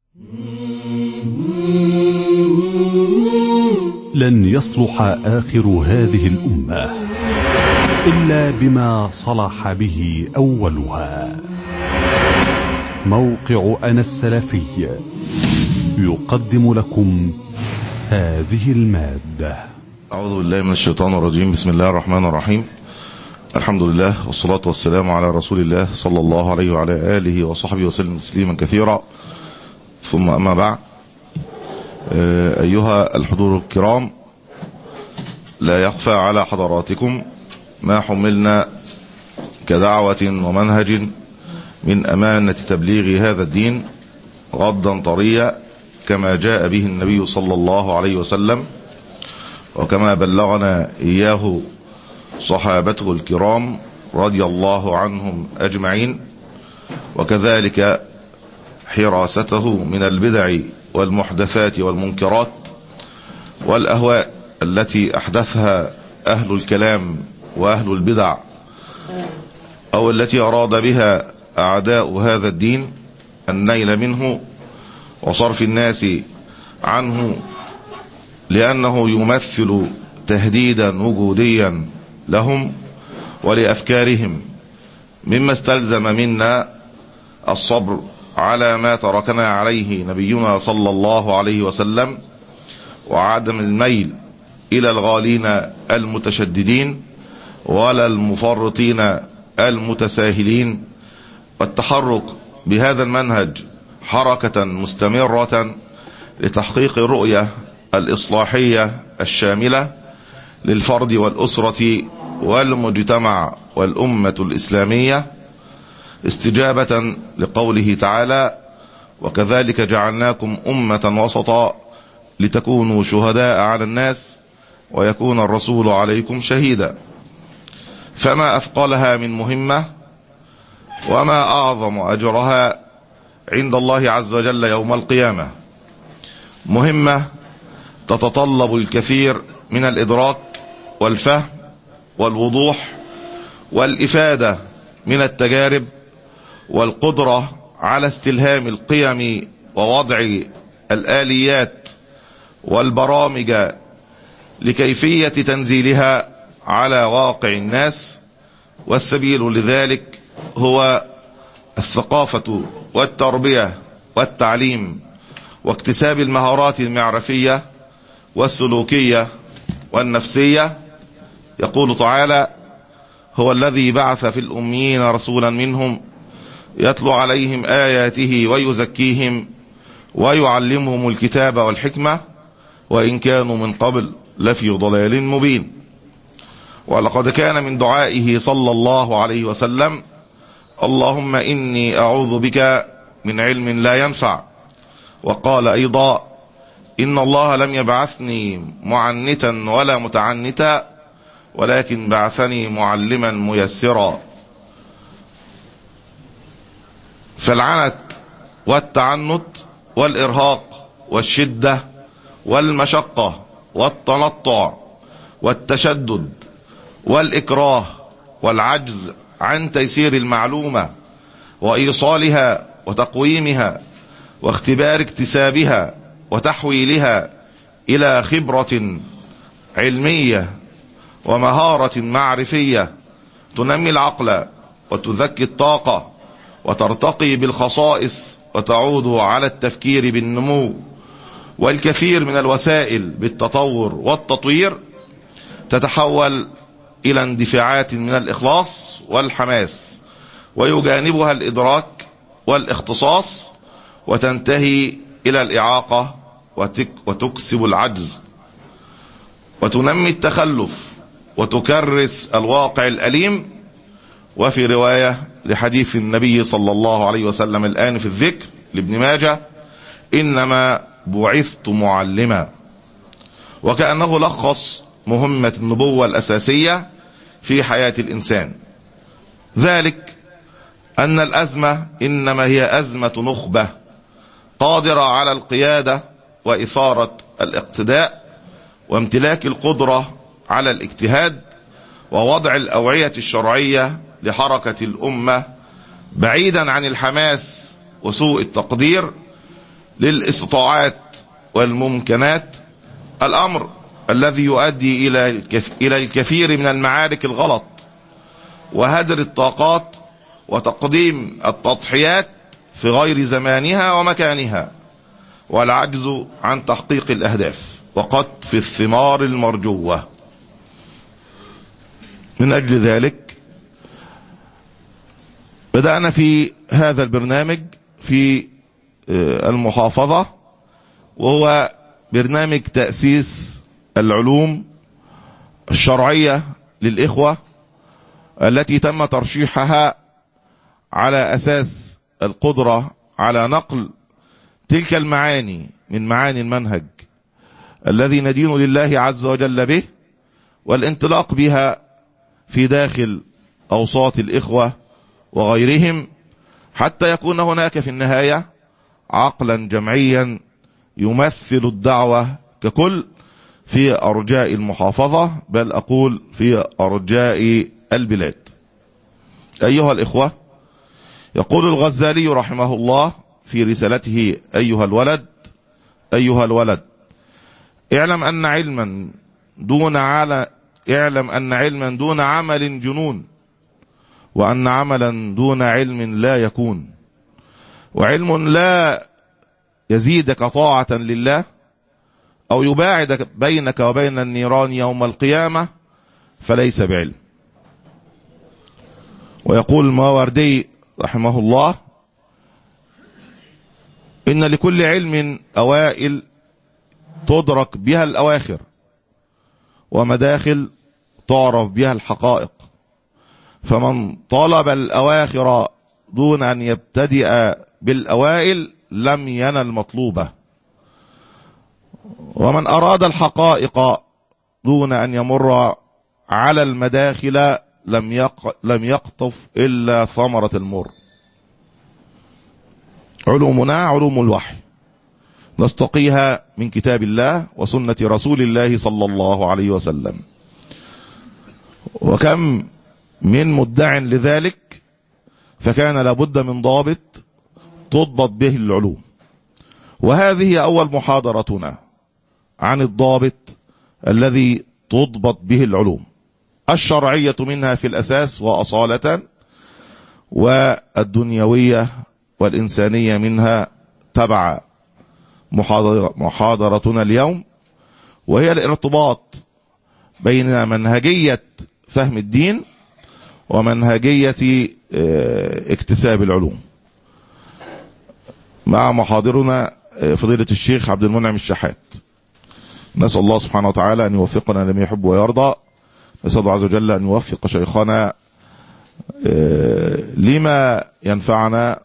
لن يصلح آخر هذه الأمة إلا بما صلح به أولها موقع أنا السلفي يقدم لكم هذه المادة أعوذ بالله من الشيطان الرجيم بسم الله الرحمن الرحيم الحمد لله والصلاة والسلام على رسول الله صلى الله عليه وعلى آله وصحبه وسلم تسليما كثيرا ثم أما بعد أيها الحضور الكرام لا يخفى على حضراتكم ما حملنا كدعوة ومنهج من أمانة تبليغ هذا الدين غضا طريا كما جاء به النبي صلى الله عليه وسلم وكما بلغنا إياه صحابته الكرام رضي الله عنهم أجمعين وكذلك حراسته من البدع والمحدثات والمنكرات والأهواء التي أحدثها أهل الكلام وأهل البدع أو التي أراد بها أعداء هذا الدين النيل منه وصرف الناس عنه لأنه يمثل تهديدا وجوديا لهم ولأفكارهم مما استلزم منا الصبر على ما تركنا عليه نبينا صلى الله عليه وسلم وعدم الميل إلى الغالين المتشددين ولا المفرطين المتساهلين والتحرك بهذا المنهج حركة مستمرة لتحقيق الرؤية الإصلاحية الشاملة للفرد والأسرة والمجتمع والأمة الإسلامية استجابة لقوله تعالى وكذلك جعلناكم أمة وسطا لتكونوا شهداء على الناس ويكون الرسول عليكم شهيدا فما أثقلها من مهمة وما أعظم أجرها عند الله عز وجل يوم القيامة مهمة تتطلب الكثير من الإدراك والفهم والوضوح والإفادة من التجارب والقدرة على استلهام القيم ووضع الآليات والبرامج لكيفية تنزيلها على واقع الناس والسبيل لذلك هو الثقافة والتربية والتعليم واكتساب المهارات المعرفية والسلوكية والنفسية يقول تعالى هو الذي بعث في الأميين رسولا منهم يتلو عليهم آياته ويزكيهم ويعلمهم الكتاب والحكمة وإن كانوا من قبل لفي ضلال مبين ولقد كان من دعائه صلى الله عليه وسلم اللهم إني أعوذ بك من علم لا ينفع وقال أيضا إن الله لم يبعثني معنتا ولا متعنتا ولكن بعثني معلما ميسرا فالعنت والتعنت والإرهاق والشدة والمشقة والتنطع والتشدد والإكراه والعجز عن تيسير المعلومة وإيصالها وتقويمها واختبار اكتسابها وتحويلها إلى خبرة علمية ومهارة معرفية تنمي العقل وتذكي الطاقة وترتقي بالخصائص وتعود على التفكير بالنمو والكثير من الوسائل بالتطور والتطوير تتحول إلى اندفاعات من الإخلاص والحماس ويجانبها الإدراك والاختصاص وتنتهي إلى الإعاقة وتك وتكسب العجز وتنمي التخلف وتكرس الواقع الأليم وفي رواية لحديث النبي صلى الله عليه وسلم الآن في الذكر لابن ماجه إنما بعثت معلما وكأنه لخص مهمة النبوة الأساسية في حياة الإنسان ذلك أن الأزمة إنما هي أزمة نخبة قادرة على القيادة وإثارة الاقتداء وامتلاك القدرة على الاجتهاد ووضع الأوعية الشرعية لحركة الأمة بعيدا عن الحماس وسوء التقدير للاستطاعات والممكنات الأمر الذي يؤدي إلى الكث- إلى الكثير من المعارك الغلط وهدر الطاقات وتقديم التضحيات في غير زمانها ومكانها والعجز عن تحقيق الأهداف وقطف الثمار المرجوة من أجل ذلك بدأنا في هذا البرنامج في آه، المحافظة وهو برنامج تأسيس العلوم الشرعية للإخوة التي تم ترشيحها على أساس القدرة على نقل تلك المعاني من معاني المنهج الذي ندين لله عز وجل به والانطلاق بها في داخل أوساط الإخوة وغيرهم حتى يكون هناك في النهاية عقلا جمعيا يمثل الدعوة ككل في أرجاء المحافظة بل أقول في أرجاء البلاد أيها الإخوة يقول الغزالي رحمه الله في رسالته أيها الولد أيها الولد اعلم أن علما دون على اعلم أن علما دون عمل جنون وأن عملا دون علم لا يكون وعلم لا يزيدك طاعة لله أو يباعدك بينك وبين النيران يوم القيامة فليس بعلم ويقول الماوردي رحمه الله إن لكل علم أوائل تدرك بها الأواخر ومداخل تعرف بها الحقائق فمن طلب الأواخر دون أن يبتدئ بالأوائل لم ينل مطلوبه ومن أراد الحقائق دون أن يمر على المداخل لم يق لم يقطف إلا ثمرة المر علومنا علوم الوحي نستقيها من كتاب الله وسنة رسول الله صلى الله عليه وسلم وكم من مدع لذلك فكان لابد من ضابط تضبط به العلوم وهذه أول محاضرتنا عن الضابط الذي تضبط به العلوم الشرعية منها في الأساس وأصالة والدنيوية والإنسانية منها تبع محاضرة محاضرتنا اليوم وهي الارتباط بين منهجية فهم الدين ومنهجية اه، اكتساب العلوم مع محاضرنا اه، فضيلة الشيخ عبد المنعم الشحات نسأل الله سبحانه وتعالى أن يوفقنا لما يحب ويرضى نسأل الله عز وجل أن يوفق شيخنا اه، لما ينفعنا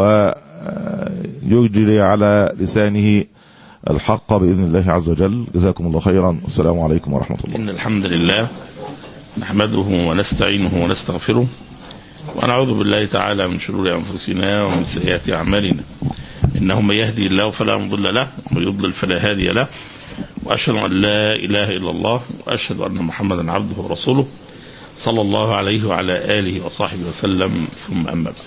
ويجري على لسانه الحق بإذن الله عز وجل جزاكم الله خيرا السلام عليكم ورحمة الله إن الحمد لله نحمده ونستعينه ونستغفره ونعوذ بالله تعالى من شرور أنفسنا ومن سيئات أعمالنا إنه من يهدي الله فلا مضل له ومن يضلل فلا هادي له وأشهد أن لا إله إلا الله وأشهد أن محمدا عبده ورسوله صلى الله عليه وعلى آله وصحبه وسلم ثم أما بعد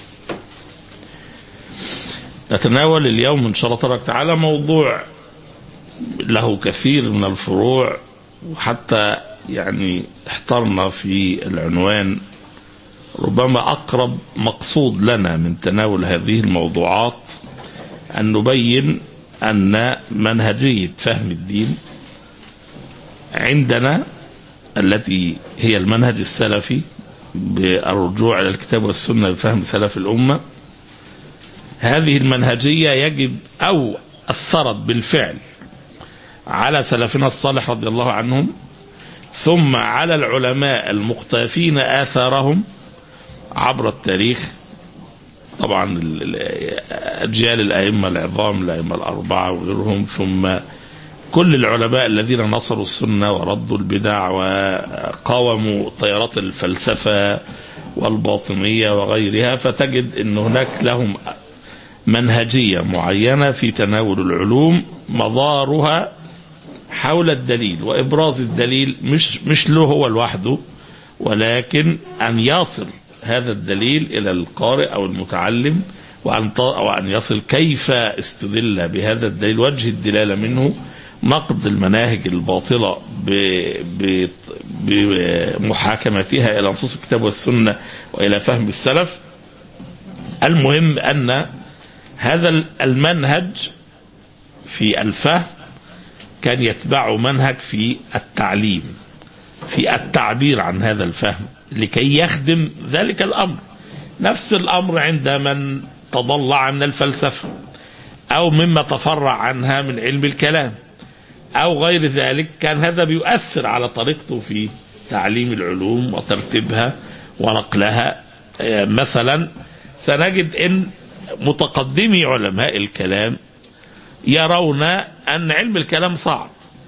نتناول اليوم إن شاء الله تبارك وتعالى موضوع له كثير من الفروع وحتى يعني احترنا في العنوان ربما أقرب مقصود لنا من تناول هذه الموضوعات أن نبين أن منهجية فهم الدين عندنا التي هي المنهج السلفي بالرجوع إلى الكتاب والسنة بفهم سلف الأمة هذه المنهجية يجب أو أثرت بالفعل على سلفنا الصالح رضي الله عنهم ثم على العلماء المقتافين آثارهم عبر التاريخ طبعا ال- ال- أجيال الأئمة العظام الأئمة الأربعة وغيرهم ثم كل العلماء الذين نصروا السنة وردوا البدع وقاوموا تيارات الفلسفة والباطنية وغيرها فتجد أن هناك لهم منهجية معينة في تناول العلوم مضارها حول الدليل وإبراز الدليل مش مش له هو لوحده ولكن أن يصل هذا الدليل إلى القارئ أو المتعلم وأن ط- وأن يصل كيف استدل بهذا الدليل وجه الدلالة منه نقد المناهج الباطلة ب- ب- بمحاكمتها إلى نصوص الكتاب والسنة وإلى فهم السلف المهم أن هذا المنهج في الفهم كان يتبع منهج في التعليم في التعبير عن هذا الفهم لكي يخدم ذلك الامر نفس الامر عند من تضلع من الفلسفه او مما تفرع عنها من علم الكلام او غير ذلك كان هذا بيؤثر على طريقته في تعليم العلوم وترتيبها ونقلها آه، مثلا سنجد ان متقدمي علماء الكلام يرون ان علم الكلام صعب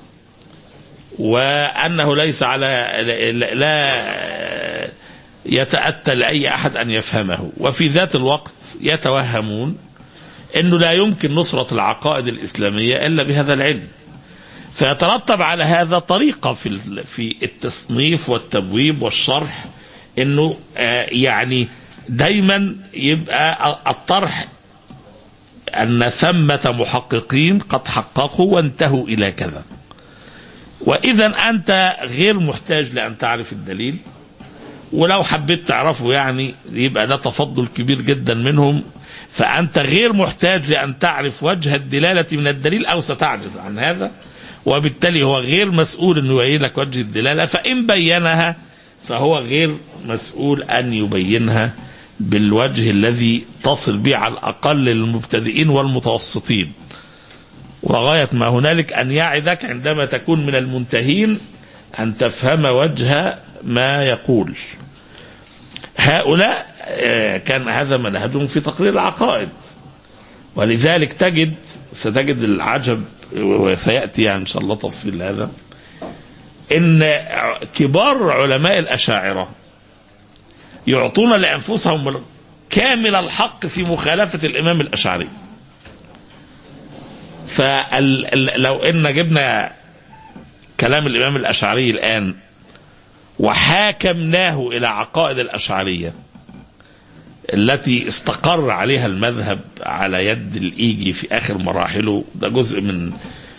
وانه ليس على لا يتاتى لاي احد ان يفهمه وفي ذات الوقت يتوهمون انه لا يمكن نصره العقائد الاسلاميه الا بهذا العلم فيترتب على هذا طريقه في ال- في التصنيف والتبويب والشرح انه آه، يعني دايما يبقى الطرح ان ثمه محققين قد حققوا وانتهوا الى كذا واذا انت غير محتاج لان تعرف الدليل ولو حبيت تعرفه يعني يبقى ده تفضل كبير جدا منهم فانت غير محتاج لان تعرف وجه الدلاله من الدليل او ستعجز عن هذا وبالتالي هو غير مسؤول انه يبين لك وجه الدلاله فان بينها فهو غير مسؤول ان يبينها بالوجه الذي تصل به على الاقل للمبتدئين والمتوسطين وغايه ما هنالك ان يعدك عندما تكون من المنتهين ان تفهم وجه ما يقول هؤلاء آه، كان هذا منهجهم في تقرير العقائد ولذلك تجد ستجد العجب وسياتي يعني ان شاء الله تفصيل هذا ان كبار علماء الاشاعره يعطون لانفسهم كامل الحق في مخالفه الامام الاشعري فلو ان جبنا كلام الامام الاشعري الان وحاكمناه الى عقائد الاشعريه التي استقر عليها المذهب على يد الايجي في اخر مراحله ده جزء من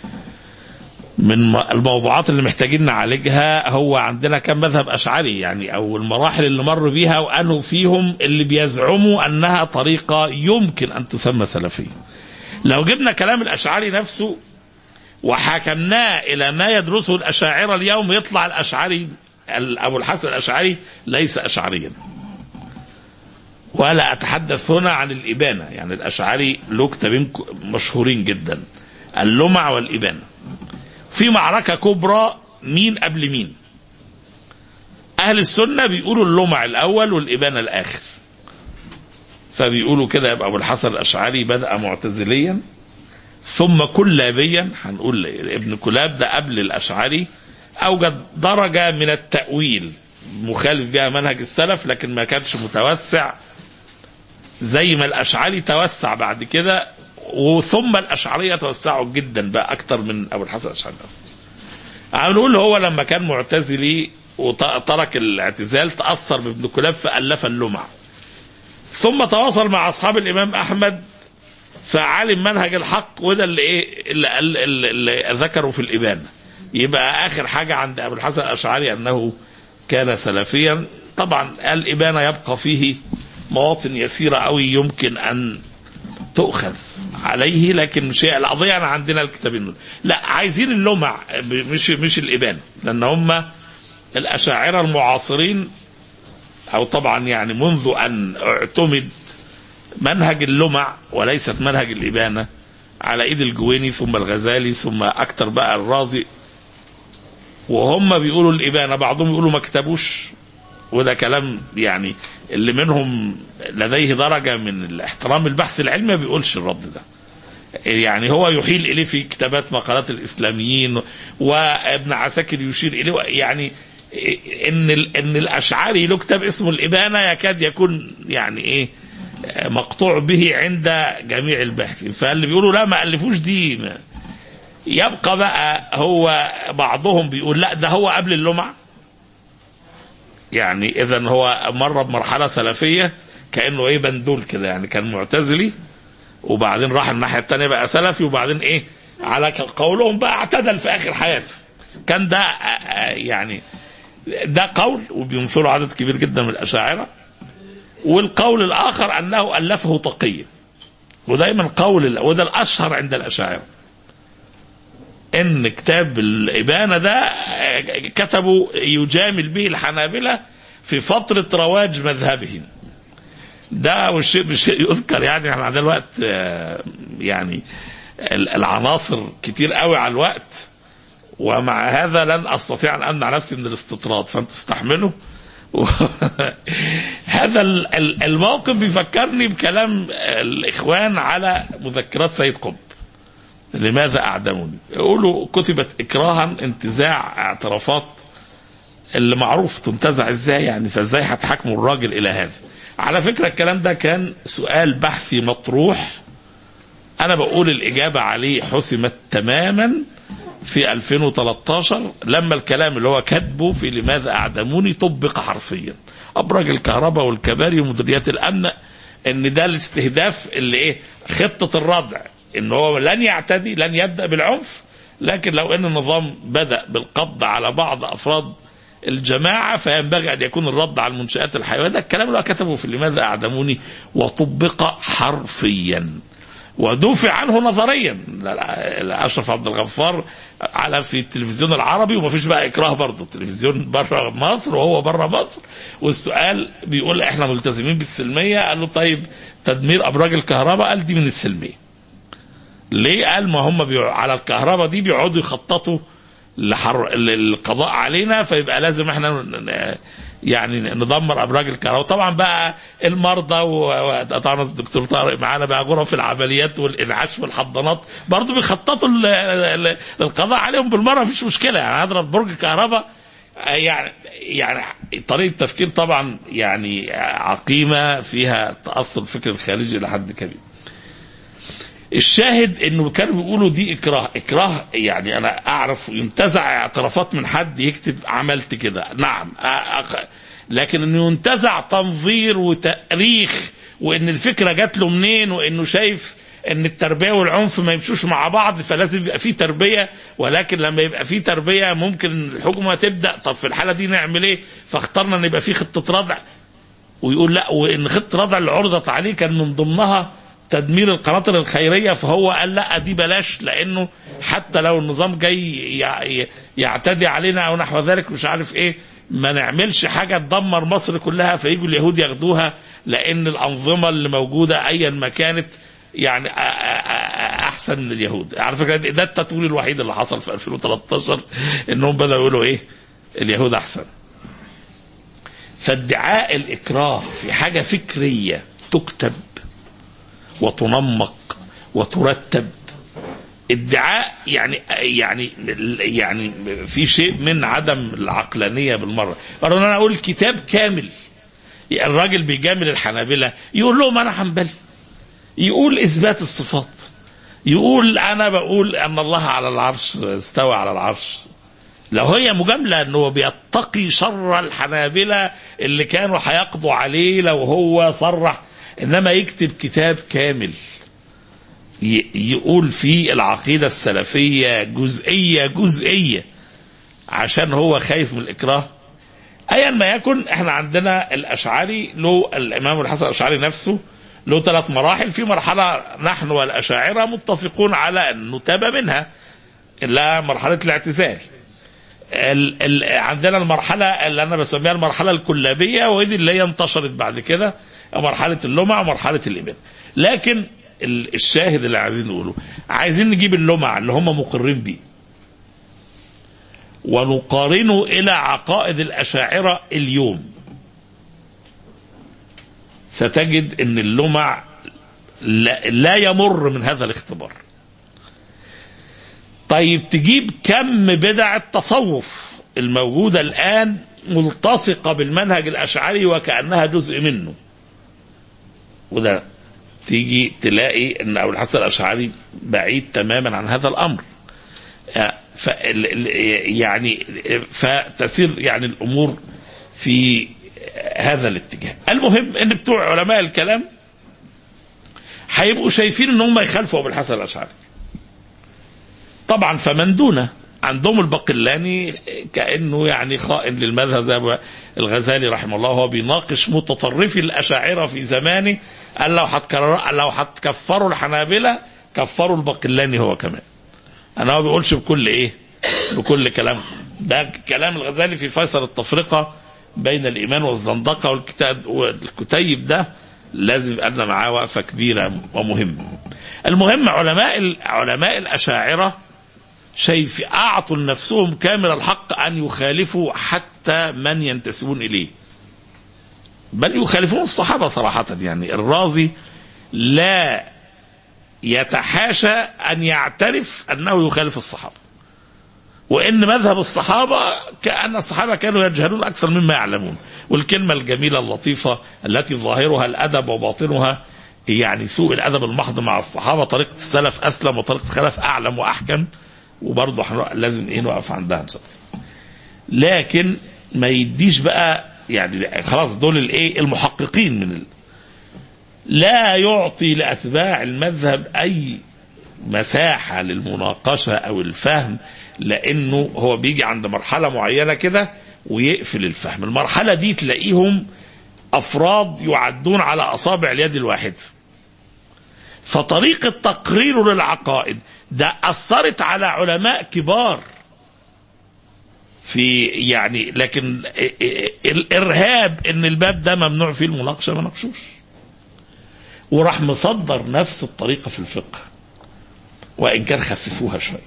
من الموضوعات اللي محتاجين نعالجها هو عندنا كم مذهب اشعري يعني او المراحل اللي مر بيها وانه فيهم اللي بيزعموا انها طريقه يمكن ان تسمى سلفيه. لو جبنا كلام الاشعري نفسه وحكمناه الى ما يدرسه الاشاعره اليوم يطلع الاشعري ابو الحسن الاشعري ليس اشعريا. ولا اتحدث هنا عن الابانه يعني الاشعري له كتابين مشهورين جدا اللمع والابانه. في معركه كبرى مين قبل مين؟ اهل السنه بيقولوا اللمع الاول والابانه الاخر. فبيقولوا كده يبقى ابو الحسن الاشعري بدا معتزليا ثم كلابيا هنقول ابن كلاب ده قبل الاشعري اوجد درجه من التاويل مخالف بها منهج السلف لكن ما كانش متوسع زي ما الاشعري توسع بعد كده وثم الاشعريه توسعوا جدا بقى اكتر من ابو الحسن الاشعري نفسه. هنقول هو لما كان معتزلي وترك الاعتزال تاثر بابن كلاب فالف اللمع. ثم تواصل مع اصحاب الامام احمد فعلم منهج الحق وده اللي ايه اللي, اللي, اللي, اللي ذكروا في الابانه. يبقى اخر حاجه عند ابو الحسن الاشعري انه كان سلفيا طبعا الابانه يبقى فيه مواطن يسيره قوي يمكن ان تؤخذ عليه لكن شيء القضيه أنا عندنا الكتابين دول لا عايزين اللمع مش مش الابانه لان هم الاشاعره المعاصرين او طبعا يعني منذ ان اعتمد منهج اللمع وليست منهج الابانه على ايد الجويني ثم الغزالي ثم اكتر بقى الرازي وهم بيقولوا الابانه بعضهم يقولوا ما كتبوش وده كلام يعني اللي منهم لديه درجه من الاحترام البحث العلمي ما بيقولش الرد ده يعني هو يحيل اليه في كتابات مقالات الاسلاميين وابن عساكر يشير اليه يعني ان ان الاشعري له كتاب اسمه الابانه يكاد يكون يعني ايه مقطوع به عند جميع الباحثين فاللي بيقولوا لا ما الفوش دي ما يبقى بقى هو بعضهم بيقول لا ده هو قبل اللمع يعني اذا هو مر بمرحله سلفيه كانه ايه بندول كده يعني كان معتزلي وبعدين راح الناحيه الثانيه بقى سلفي وبعدين ايه على قولهم بقى اعتدل في اخر حياته كان ده آه، آه، يعني ده قول وبينصره عدد كبير جدا من الاشاعره والقول الاخر انه الفه تقي ودايما قول وده الاشهر عند الاشاعره ان كتاب الابانه ده آه، كتبوا يجامل به الحنابله في فتره رواج مذهبهم ده والشيء بشيء يذكر يعني احنا عندنا الوقت آه، يعني ال- العناصر كتير قوي على الوقت ومع هذا لن استطيع ان امنع نفسي من الاستطراد فانت استحملوا و- هذا ال- ال- الموقف بيفكرني بكلام الاخوان على مذكرات سيد قطب لماذا اعدموني يقولوا كتبت اكراها انتزاع اعترافات اللي معروف تنتزع ازاي يعني فازاي هتحاكموا الراجل الى هذا على فكره الكلام ده كان سؤال بحثي مطروح انا بقول الاجابه عليه حسمت تماما في 2013 لما الكلام اللي هو كاتبه في لماذا اعدموني طبق حرفيا ابراج الكهرباء والكباري ومديريات الامن ان ده الاستهداف اللي ايه خطه الردع ان هو لن يعتدي لن يبدا بالعنف لكن لو ان النظام بدا بالقبض على بعض افراد الجماعه فينبغي ان يكون الرد على المنشات الحيويه ده الكلام اللي هو كتبه في لماذا اعدموني وطبق حرفيا ودفع عنه نظريا اشرف عبد الغفار على في التلفزيون العربي ومفيش بقى اكراه برضه التلفزيون بره مصر وهو بره مصر والسؤال بيقول احنا ملتزمين بالسلميه قال له طيب تدمير ابراج الكهرباء قال دي من السلميه ليه قال ما هم بيع... على الكهرباء دي بيقعدوا يخططوا لحر... للقضاء علينا فيبقى لازم احنا ن- يعني ندمر ابراج الكهرباء طبعا بقى المرضى و- وطبعا الدكتور طارق معانا بقى غرف العمليات والانعاش والحضانات برضه بيخططوا ل- ل- للقضاء عليهم بالمره مفيش مشكله يعني هضرب برج كهرباء يعني يعني طريقه تفكير طبعا يعني عقيمه فيها تاثر الفكر الخارجي لحد كبير الشاهد انه كانوا بيقولوا دي اكراه اكراه يعني انا اعرف ينتزع اعترافات من حد يكتب عملت كده نعم أ- أق- لكن انه ينتزع تنظير وتاريخ وان الفكره جات له منين وانه شايف ان التربيه والعنف ما يمشوش مع بعض فلازم يبقى في تربيه ولكن لما يبقى في تربيه ممكن الحكومه تبدا طب في الحاله دي نعمل ايه فاخترنا ان يبقى في خطه ردع ويقول لا وان خطه ردع اللي عرضت عليه كان من ضمنها تدمير القناطر الخيريه فهو قال لا دي بلاش لانه حتى لو النظام جاي يع- يعتدي علينا او نحو ذلك مش عارف ايه ما نعملش حاجه تدمر مصر كلها فيجوا اليهود ياخدوها لان الانظمه اللي موجوده ايا ما كانت يعني أ- أ- أ- احسن من اليهود على فكره ده التطوير الوحيد اللي حصل في 2013 انهم بداوا يقولوا ايه اليهود احسن فادعاء الاكراه في حاجه فكريه تكتب وتنمق وترتب ادعاء يعني يعني يعني في شيء من عدم العقلانيه بالمره قالوا انا اقول كتاب كامل الراجل بيجامل الحنابله يقول لهم انا حنبلي يقول اثبات الصفات يقول انا بقول ان الله على العرش استوى على العرش لو هي مجاملة انه بيتقي شر الحنابلة اللي كانوا هيقضوا عليه لو هو صرح انما يكتب كتاب كامل ي- يقول فيه العقيدة السلفية جزئية جزئية عشان هو خايف من الإكراه أيا ما يكن احنا عندنا الأشعري له الإمام الحسن الأشعري نفسه له ثلاث مراحل في مرحلة نحن والأشاعرة متفقون على أن نتاب منها إلا مرحلة الاعتزال ال ال عندنا المرحلة اللي أنا بسميها المرحلة الكلابية ودي اللي هي انتشرت بعد كده مرحلة اللمع ومرحلة الإبان لكن ال- الشاهد اللي عايزين نقوله عايزين نجيب اللمع اللي هم مقرين بيه ونقارنه إلى عقائد الأشاعرة اليوم ستجد أن اللمع لا, لا يمر من هذا الاختبار طيب تجيب كم بدع التصوف الموجودة الآن ملتصقة بالمنهج الأشعري وكأنها جزء منه وده تيجي تلاقي ان ابو الحسن الاشعري بعيد تماما عن هذا الامر ف يعني فتسير يعني الامور في هذا الاتجاه المهم ان بتوع علماء الكلام هيبقوا شايفين ان هم يخالفوا ابو الحسن الاشعري طبعا فمن دونه عندهم الباقلاني كانه يعني خائن للمذهب زي الغزالي رحمه الله هو بيناقش متطرفي الاشاعره في زمانه قال لو هتكرر لو هتكفروا الحنابله كفروا الباقلاني هو كمان انا ما بيقولش بكل ايه بكل كلام ده كلام الغزالي في فيصل التفرقه بين الايمان والزندقه والكتاب والكتيب ده لازم يبقى لنا معاه وقفه كبيره ومهمه. المهم علماء علماء الاشاعره شايف اعطوا لنفسهم كامل الحق ان يخالفوا حتى من ينتسبون اليه. بل يخالفون الصحابه صراحه يعني الرازي لا يتحاشى ان يعترف انه يخالف الصحابه. وان مذهب الصحابه كان الصحابه كانوا يجهلون اكثر مما يعلمون والكلمه الجميله اللطيفه التي ظاهرها الادب وباطنها يعني سوء الادب المحض مع الصحابه طريقه السلف اسلم وطريقه الخلف اعلم واحكم وبرضه احنا لازم ايه نقف عندها ان شاء الله لكن ما يديش بقى يعني خلاص دول الايه المحققين من ال... لا يعطي لاتباع المذهب اي مساحه للمناقشه او الفهم لانه هو بيجي عند مرحله معينه كده ويقفل الفهم المرحله دي تلاقيهم افراد يعدون على اصابع اليد الواحده فطريقه تقريره للعقائد ده اثرت على علماء كبار في يعني لكن الارهاب ان الباب ده ممنوع فيه المناقشه ما ناقشوش وراح مصدر نفس الطريقه في الفقه وان كان خففوها شويه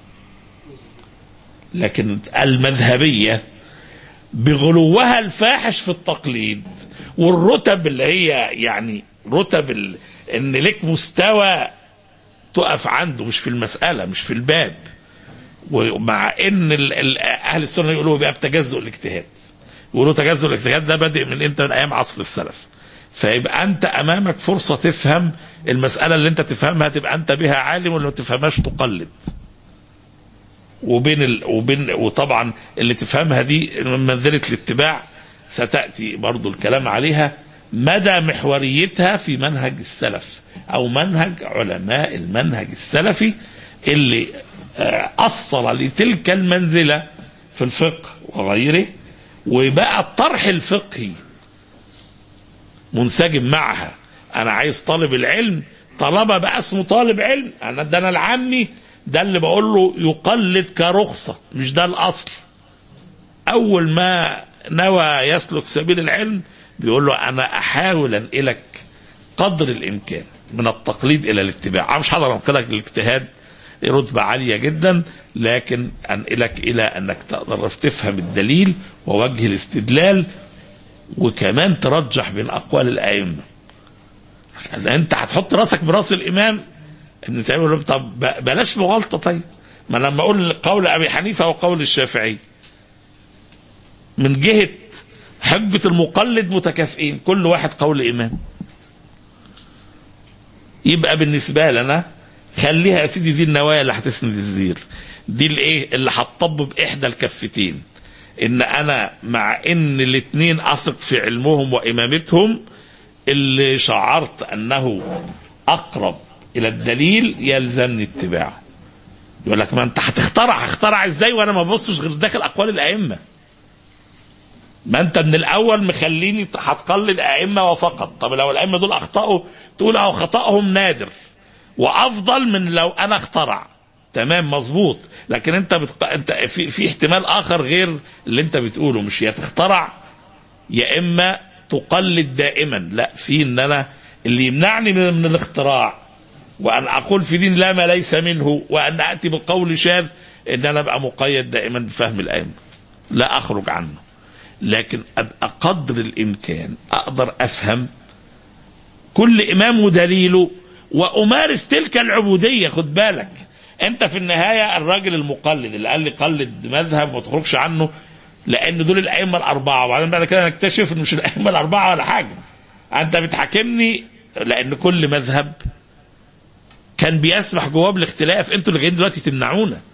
لكن المذهبيه بغلوها الفاحش في التقليد والرتب اللي هي يعني رتب ال... ان لك مستوى تقف عنده مش في المساله مش في الباب ومع ان ال... ال... اهل السنه يقولوا بقى بتجزؤ الاجتهاد يقولوا تجزؤ الاجتهاد ده بادئ من امتى من ايام عصر السلف فيبقى انت امامك فرصه تفهم المساله اللي انت تفهمها تبقى انت بها عالم واللي ما تفهمهاش تقلد وبين ال... وبين وطبعا اللي تفهمها دي من منزله الاتباع ستاتي برضو الكلام عليها مدى محوريتها في منهج السلف او منهج علماء المنهج السلفي اللي اصل لتلك المنزله في الفقه وغيره وبقى الطرح الفقهي منسجم معها انا عايز طالب العلم طالما بقى اسمه طالب علم انا ده انا العمي ده اللي بقول له يقلد كرخصه مش ده الاصل اول ما نوى يسلك سبيل العلم بيقول له انا احاول انقلك قدر الامكان من التقليد الى الاتباع انا مش هقدر انقلك للاجتهاد رتبة عالية جدا لكن أنقلك إلى أنك تقدر تفهم الدليل ووجه الاستدلال وكمان ترجح بين أقوال الأئمة أنت هتحط راسك براس الإمام ابن تيمية يقول طب بلاش مغالطة طيب ما لما أقول قول أبي حنيفة وقول الشافعي من جهة حجة المقلد متكافئين كل واحد قول إمام يبقى بالنسبة لنا خليها يا سيدي دي النوايا اللي هتسند الزير دي الايه اللي هتطبب احدى الكفتين ان انا مع ان الاثنين اثق في علمهم وامامتهم اللي شعرت انه اقرب الى الدليل يلزمني اتباعه يقول لك ما انت هتخترع هخترع ازاي وانا ما ببصش غير داخل اقوال الائمه ما انت من الاول مخليني هتقلد ائمه وفقط طب لو الائمه دول اخطاوا تقول او خطاهم نادر وافضل من لو انا اخترع تمام مظبوط لكن انت بتق... انت في في احتمال اخر غير اللي انت بتقوله مش يا تخترع يا اما تقلد دائما لا في ان انا اللي يمنعني من, من الاختراع وان اقول في دين لا ما ليس منه وان اتي بقول شاذ ان انا ابقى مقيد دائما بفهم الائمه لا اخرج عنه لكن ابقى قدر الامكان اقدر افهم كل امام ودليله وامارس تلك العبوديه خد بالك انت في النهايه الراجل المقلد اللي قال لي قلد مذهب ما تخرجش عنه لان دول الائمه الاربعه وبعدين بعد كده نكتشف ان مش الائمه الاربعه ولا حاجه انت بتحاكمني لان كل مذهب كان بيسمح جواب الاختلاف انتوا اللي جايين دلوقتي تمنعونا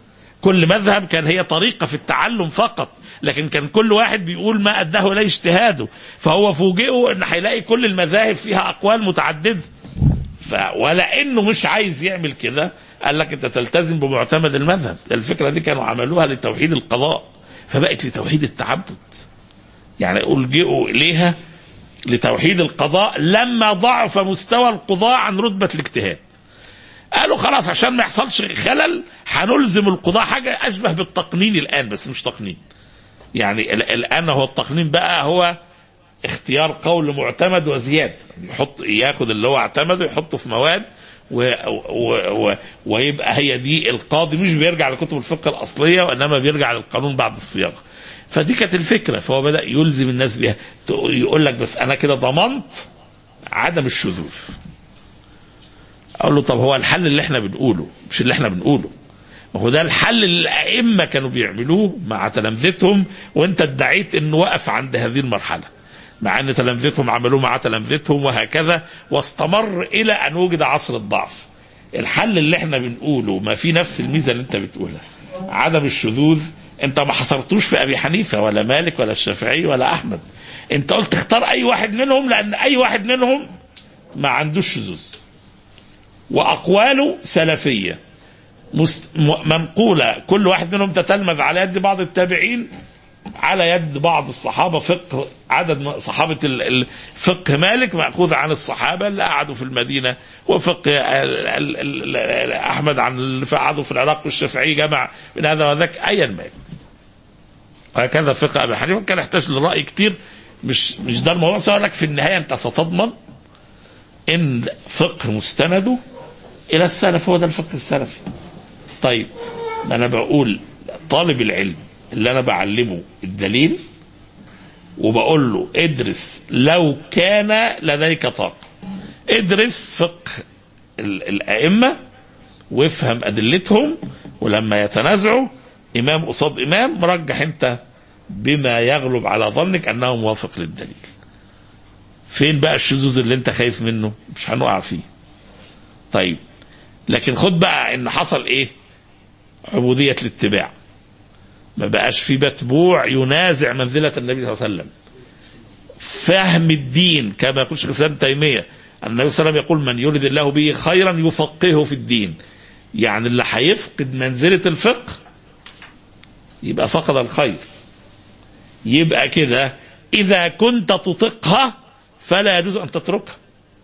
كل مذهب كان هي طريقة في التعلم فقط لكن كان كل واحد بيقول ما أداه إليه اجتهاده فهو فوجئه أن هيلاقي كل المذاهب فيها أقوال متعددة ف... ولا انه مش عايز يعمل كده قال لك انت تلتزم بمعتمد المذهب الفكره دي كانوا عملوها لتوحيد القضاء فبقت لتوحيد التعبد يعني الجئوا اليها لتوحيد القضاء لما ضعف مستوى القضاء عن رتبه الاجتهاد قالوا خلاص عشان ما يحصلش خلل هنلزم القضاء حاجه اشبه بالتقنين الان بس مش تقنين يعني ال- الان هو التقنين بقى هو اختيار قول معتمد وزياده يحط ياخد اللي هو اعتمده يحطه في مواد و و و ويبقى هي دي القاضي مش بيرجع لكتب الفقه الاصليه وانما بيرجع للقانون بعد الصياغه فدي كانت الفكره فهو بدا يلزم الناس بيها ت- يقول لك بس انا كده ضمنت عدم الشذوذ اقول له طب هو الحل اللي احنا بنقوله مش اللي احنا بنقوله ما هو ده الحل اللي الائمه كانوا بيعملوه مع تلامذتهم وانت ادعيت انه وقف عند هذه المرحله مع ان تلامذتهم عملوه مع تلامذتهم وهكذا واستمر الى ان وجد عصر الضعف الحل اللي احنا بنقوله ما في نفس الميزه اللي انت بتقولها عدم الشذوذ انت ما حصرتوش في ابي حنيفه ولا مالك ولا الشافعي ولا احمد انت قلت اختار اي واحد منهم لان اي واحد منهم ما عندوش شذوذ واقواله سلفيه مست... م- منقوله كل واحد منهم تتلمذ على يد بعض التابعين على يد بعض الصحابه فقه عدد من صحابه ال- ال- فقه مالك ماخوذ عن الصحابه اللي قعدوا في المدينه وفقه ال- ال- ال- ال- احمد عن اللي قعدوا في العراق والشافعي جمع من هذا وذاك ايا ما وهكذا فقه ابي حنيفه كان يحتاج للراي كتير مش مش ده الموضوع بس أقول لك في النهايه انت ستضمن ان فقه مستنده الى السلف هو ده الفقه السلفي طيب ما انا بقول طالب العلم اللي انا بعلمه الدليل وبقول له ادرس لو كان لديك طاقه ادرس فقه ال- الائمه وافهم ادلتهم ولما يتنازعوا امام قصاد امام مرجح انت بما يغلب على ظنك انه موافق للدليل فين بقى الشذوذ اللي انت خايف منه مش هنقع فيه طيب لكن خد بقى ان حصل ايه عبودية الاتباع ما بقاش في متبوع ينازع منزلة النبي صلى الله عليه وسلم فهم الدين كما يقول شيخ الاسلام ابن تيميه النبي صلى الله عليه وسلم يقول من يريد الله به خيرا يفقهه في الدين يعني اللي هيفقد منزله الفقه يبقى فقد الخير يبقى كده اذا كنت تطيقها فلا يجوز ان تتركها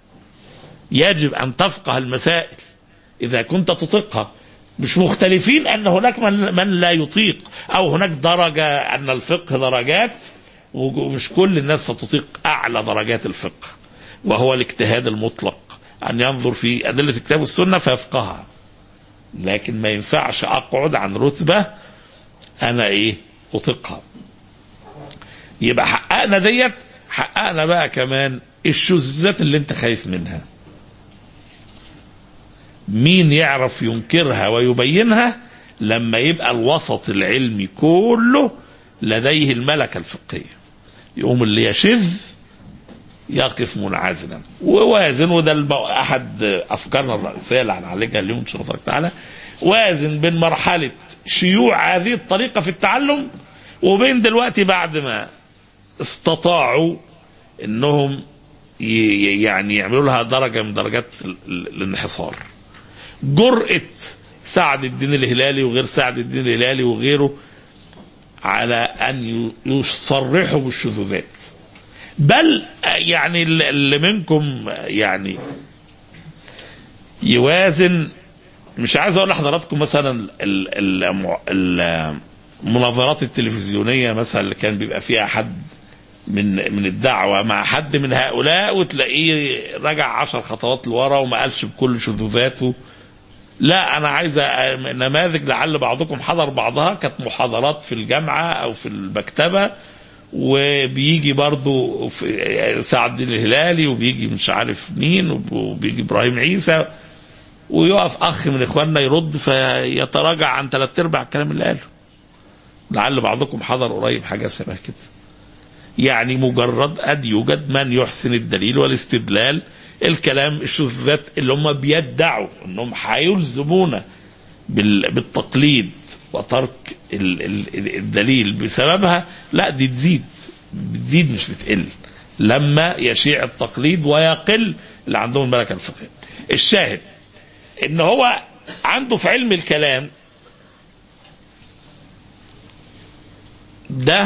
يجب ان تفقه المسائل اذا كنت تطيقها مش مختلفين ان هناك من, من لا يطيق او هناك درجه ان الفقه درجات ومش كل الناس ستطيق اعلى درجات الفقه وهو الاجتهاد المطلق ان ينظر في ادله الكتاب والسنه فيفقهها لكن ما ينفعش اقعد عن رتبه انا ايه اطيقها يبقى حققنا ديت حققنا بقى كمان الشذوذات اللي انت خايف منها مين يعرف ينكرها ويبينها لما يبقى الوسط العلمي كله لديه الملكة الفقهية يقوم اللي يشذ يقف منعزلا ووازن وده الب- احد افكارنا الرئيسيه اللي هنعالجها اليوم ان شاء الله تعالى وازن بين مرحله شيوع هذه الطريقه في التعلم وبين دلوقتي بعد ما استطاعوا انهم ي- ي- يعني يعملوا لها درجه من درجات ال- ال- الانحصار. جرأة سعد الدين الهلالي وغير سعد الدين الهلالي وغيره على ان ي- يصرحوا بالشذوذات. بل يعني اللي اللي منكم يعني يوازن مش عايز اقول لحضراتكم مثلا ال- ال- ال- المناظرات التلفزيونيه مثلا اللي كان بيبقى فيها حد من من الدعوه مع حد من هؤلاء وتلاقيه رجع عشر خطوات لورا وما قالش بكل شذوذاته لا انا عايز أ- نماذج لعل بعضكم حضر بعضها كانت محاضرات في الجامعه او في المكتبه وبيجي برضو في سعد الدين الهلالي وبيجي مش عارف مين وبيجي ابراهيم عيسى ويقف اخ من اخواننا يرد فيتراجع عن ثلاث ارباع الكلام اللي قاله لعل بعضكم حضر قريب حاجه شبه كده يعني مجرد ان يوجد من يحسن الدليل والاستدلال الكلام الشذوذات اللي هم بيدعوا انهم هيلزمونا بال- بالتقليد وترك ال- ال- الدليل بسببها لا دي تزيد بتزيد مش بتقل لما يشيع التقليد ويقل اللي عندهم الملكه الفقهيه الشاهد ان هو عنده في علم الكلام ده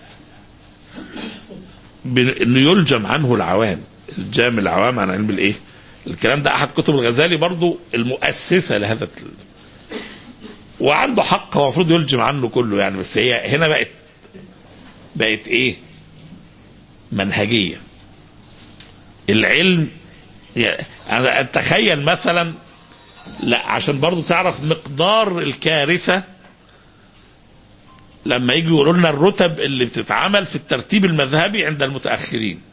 ب- انه يلجم عنه العوام الجام العوام عن علم الايه الكلام ده احد كتب الغزالي برضو المؤسسه لهذا ال- وعنده حق هو المفروض يلجم عنه كله يعني بس هي هنا بقت بقت ايه منهجيه العلم يعني انا اتخيل مثلا لا عشان برضو تعرف مقدار الكارثه لما يجوا يقولوا لنا الرتب اللي بتتعمل في الترتيب المذهبي عند المتاخرين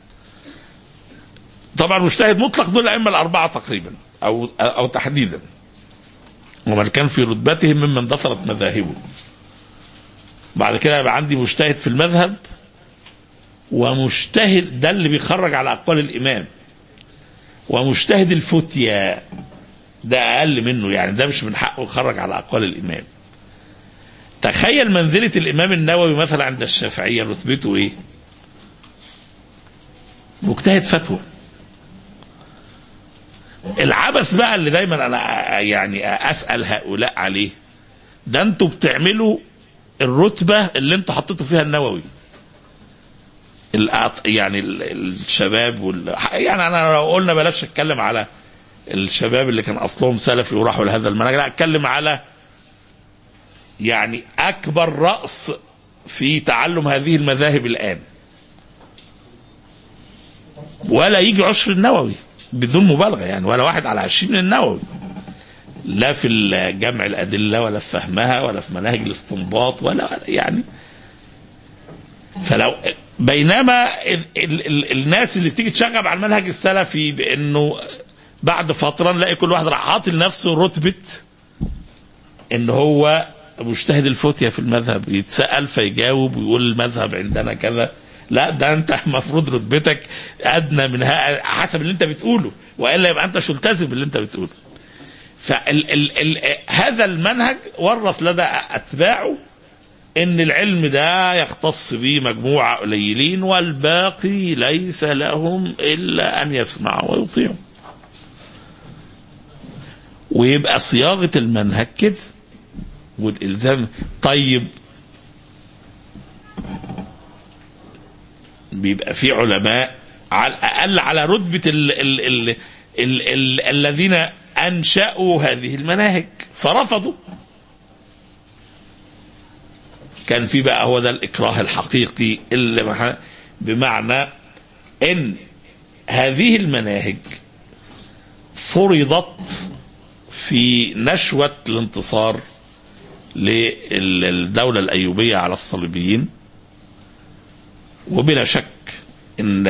طبعا مجتهد مطلق دول الائمه الاربعه تقريبا او او تحديدا ومن كان في رتبتهم ممن اندثرت مذاهبه بعد كده يبقى عندي مجتهد في المذهب ومجتهد ده اللي بيخرج على اقوال الامام ومجتهد الفتيا ده اقل منه يعني ده مش من حقه يخرج على اقوال الامام تخيل منزله الامام النووي مثلا عند الشافعيه رتبته ايه مجتهد فتوى العبث بقى اللي دايما انا يعني اسال هؤلاء عليه ده انتوا بتعملوا الرتبه اللي انتوا حطيتوا فيها النووي الأط... يعني ال- الشباب وال... يعني انا لو قلنا بلاش اتكلم على الشباب اللي كان اصلهم سلفي وراحوا لهذا المنهج لا اتكلم على يعني اكبر راس في تعلم هذه المذاهب الان ولا يجي عشر النووي بدون مبالغه يعني ولا واحد على عشرين من النووي لا في جمع الادله ولا في فهمها ولا في مناهج الاستنباط ولا يعني فلو بينما ال ال ال الناس اللي بتيجي تشغب على المنهج السلفي بانه بعد فتره نلاقي كل واحد راح عاطي لنفسه رتبه ان هو مجتهد الفتية في المذهب يتسأل فيجاوب ويقول المذهب عندنا كذا لا ده انت المفروض رتبتك ادنى من ها- حسب اللي انت بتقوله والا يبقى انت مش ملتزم باللي انت بتقوله فال ال ال هذا المنهج ورث لدى اتباعه ان العلم ده يختص به مجموعه قليلين والباقي ليس لهم الا ان يسمعوا ويطيعوا ويبقى صياغه المنهج كده والالزام طيب بيبقى في علماء على الاقل على رتبه ال ال ال ال ال الذين انشأوا هذه المناهج فرفضوا كان في بقى هو ده الاكراه الحقيقي اللي مح- بمعنى ان هذه المناهج فرضت في نشوة الانتصار للدولة الأيوبية على الصليبيين وبلا شك ان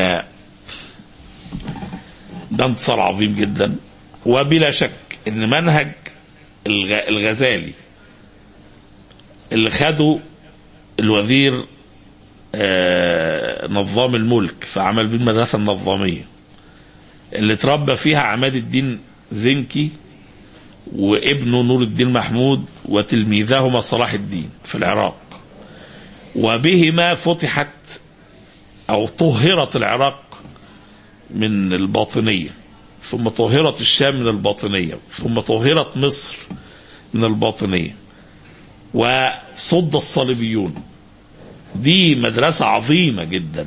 ده انتصار عظيم جدا وبلا شك ان منهج الغ- الغزالي اللي خده الوزير آه، نظام الملك فعمل بيه المدرسة النظامية اللي تربى فيها عماد الدين زنكي وابنه نور الدين محمود وتلميذهما صلاح الدين في العراق وبهما فتحت أو طهرت العراق من الباطنية ثم طهرت الشام من الباطنية ثم طهرت مصر من الباطنية وصد الصليبيون دي مدرسة عظيمة جدا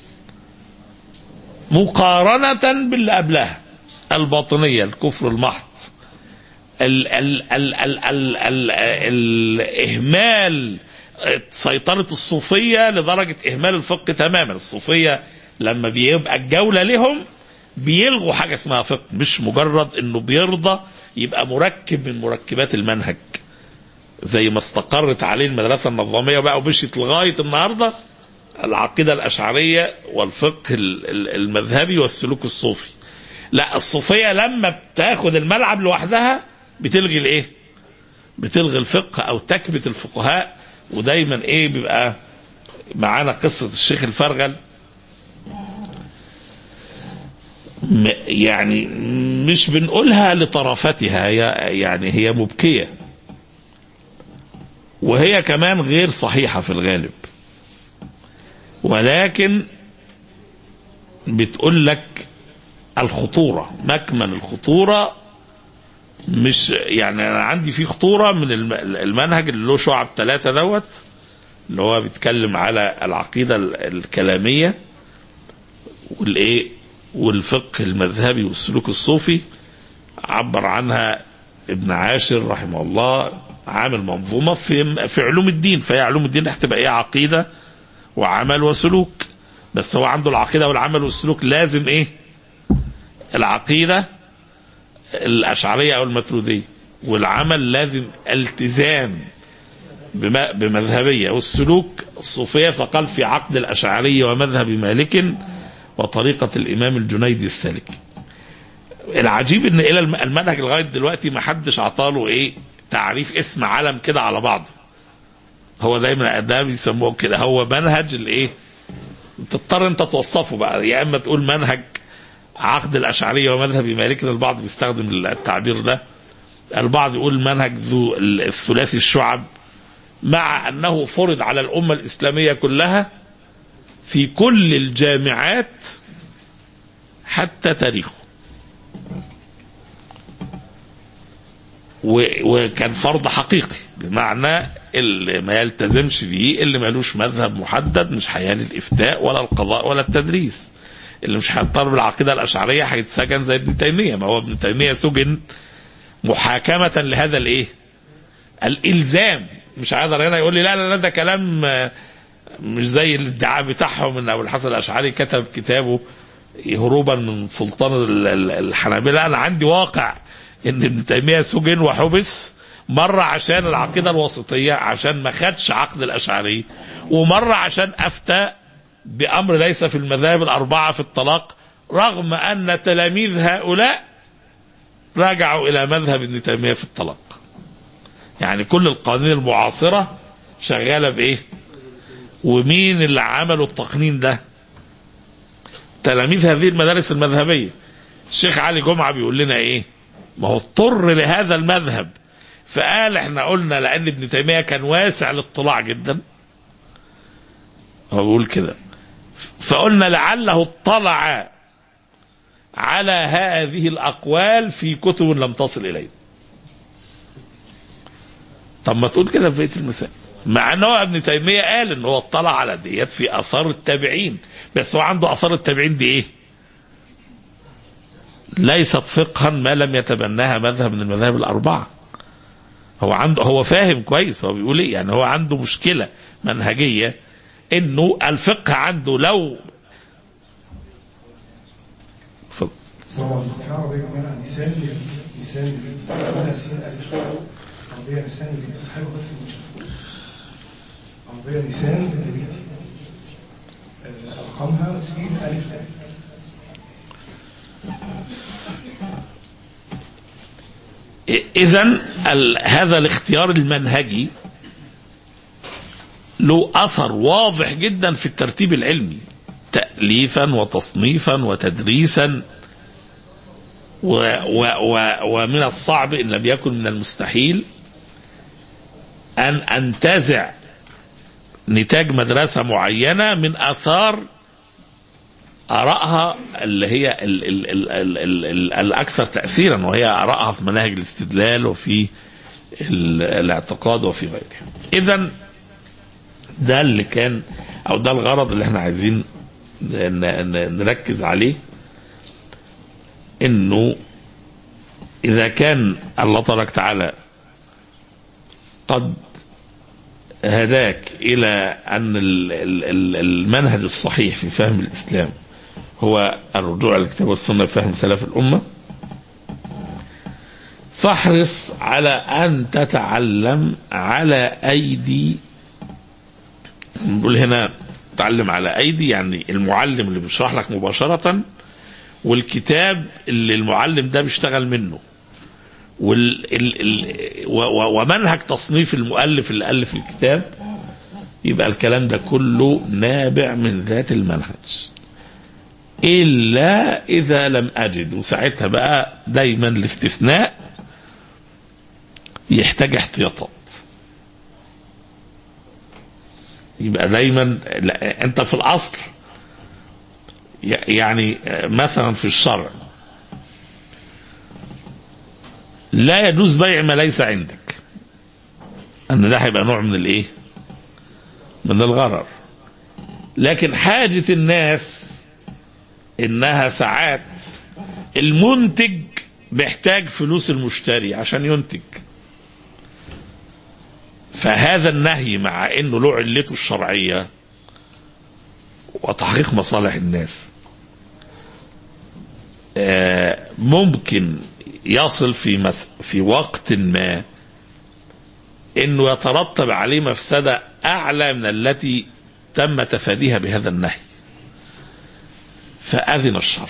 مقارنة باللي قبلها الباطنية الكفر المحض ال ال ال ال ال ال الإهمال سيطرة الصوفية لدرجة إهمال الفقه تماما الصوفية لما بيبقى الجولة لهم بيلغوا حاجة اسمها فقه مش مجرد انه بيرضى يبقى مركب من مركبات المنهج زي ما استقرت عليه المدرسة النظامية بقى ومشيت لغاية النهاردة العقيدة الأشعرية والفقه ال- ال- المذهبي والسلوك الصوفي لا الصوفية لما بتاخد الملعب لوحدها بتلغي الايه بتلغي الفقه او تكبت الفقهاء ودايما ايه بيبقى معانا قصة الشيخ الفرغل م- يعني مش بنقولها لطرافتها هي يعني هي مبكية وهي كمان غير صحيحة في الغالب ولكن بتقول لك الخطورة مكمن الخطورة مش يعني أنا عندي في خطورة من الم- المنهج اللي له شعب ثلاثة دوت اللي هو بيتكلم على العقيدة ال- الكلامية والإيه والفقه المذهبي والسلوك الصوفي عبر عنها ابن عاشر رحمه الله عامل منظومة في في علوم الدين فهي علوم الدين هتبقى ايه عقيدة وعمل وسلوك بس هو عنده العقيدة والعمل والسلوك لازم ايه العقيدة الأشعرية أو المترودية والعمل لازم التزام بم- بمذهبية والسلوك الصوفية فقال في عقد الأشعرية ومذهب مالك وطريقة الإمام الجنيدي السالكي العجيب ان الى الم- المنهج لغايه دلوقتي ما حدش عطاله ايه تعريف اسم علم كده على بعضه هو دايما ده بيسموه كده هو منهج الايه تضطر انت توصفه بقى يا اما تقول منهج عقد الاشعريه ومذهب مالك البعض بيستخدم التعبير ده البعض يقول منهج ذو الثلاثي الشعب مع انه فرض على الامه الاسلاميه كلها في كل الجامعات حتى تاريخه و- وكان فرض حقيقي بمعنى اللي ما يلتزمش بيه اللي مالوش مذهب محدد مش هيالي الافتاء ولا القضاء ولا التدريس اللي مش هيضطر بالعقيده الاشعريه هيتسجن زي ابن تيميه ما هو ابن تيميه سجن محاكمه لهذا الايه؟ الالزام مش هيقدر هنا يقول لي لا لا لا ده كلام آه، مش زي الادعاء بتاعهم ان ابو الحسن الاشعري كتب كتابه هروبا من سلطان ال- ال- الحنابلة انا عندي واقع ان ابن تيميه سجن وحبس مره عشان العقيده الوسطيه عشان ما خدش عقد الاشعري ومره عشان افتى بامر ليس في المذاهب الاربعه في الطلاق رغم ان تلاميذ هؤلاء رجعوا الى مذهب ابن تيميه في الطلاق يعني كل القوانين المعاصره شغاله بايه ومين اللي عملوا التقنين ده تلاميذ هذه المدارس المذهبية الشيخ علي جمعة بيقول لنا ايه ما هو اضطر لهذا المذهب فقال احنا قلنا لان ابن تيمية كان واسع الاطلاع جدا هو بيقول كده فقلنا لعله اطلع على هذه الاقوال في كتب لم تصل الينا طب ما تقول كده في بيت المثال مع ان هو ابن تيميه قال ان هو اطلع على ديت في اثار التابعين بس هو عنده اثار التابعين دي ايه؟ ليست فقها ما لم يتبناها مذهب من المذاهب الاربعه هو عنده هو فاهم كويس هو بيقول ايه يعني هو عنده مشكله منهجيه انه الفقه عنده لو اتفضل. السلام عليكم في عربية كمان لسان لسان ولا سين ألف عربية لسان اللي تصحيح بس عربية لسان بالإنجليزي آه، أرقامها سين ألف ألف اذا هذا الاختيار المنهجي له اثر واضح جدا في الترتيب العلمي تاليفا وتصنيفا وتدريسا و و و ومن الصعب ان لم يكن من المستحيل ان انتزع نتاج مدرسه معينه من اثار آرائها اللي هي ال ال ال ال ال ال الأكثر تأثيرا وهي آرائها في مناهج الاستدلال وفي ال- الاعتقاد وفي غيره إذا ده اللي كان أو ده الغرض اللي احنا عايزين ن- ن- نركز عليه إنه إذا كان الله تبارك وتعالى قد هداك إلى أن ال- ال- ال- المنهج الصحيح في فهم الإسلام هو الرجوع إلى الكتاب والسنة في فهم سلف الأمة فاحرص على أن تتعلم على أيدي نقول هنا تعلم على أيدي يعني المعلم اللي بيشرح لك مباشرة والكتاب اللي المعلم ده بيشتغل منه وال ال ال و- و- ومنهج تصنيف المؤلف اللي ألف الكتاب يبقى الكلام ده كله نابع من ذات المنهج إلا إذا لم أجد وساعتها بقى دايما الاستثناء يحتاج احتياطات يبقى دايما لا انت في الاصل ي- يعني مثلا في الشرع لا يجوز بيع ما ليس عندك ان ده هيبقى نوع من الايه من الغرر لكن حاجة الناس انها ساعات المنتج بيحتاج فلوس المشتري عشان ينتج فهذا النهي مع انه له علته الشرعيه وتحقيق مصالح الناس آه، ممكن يصل في مس في وقت ما انه يترتب عليه مفسده اعلى من التي تم تفاديها بهذا النهي فاذن الشرع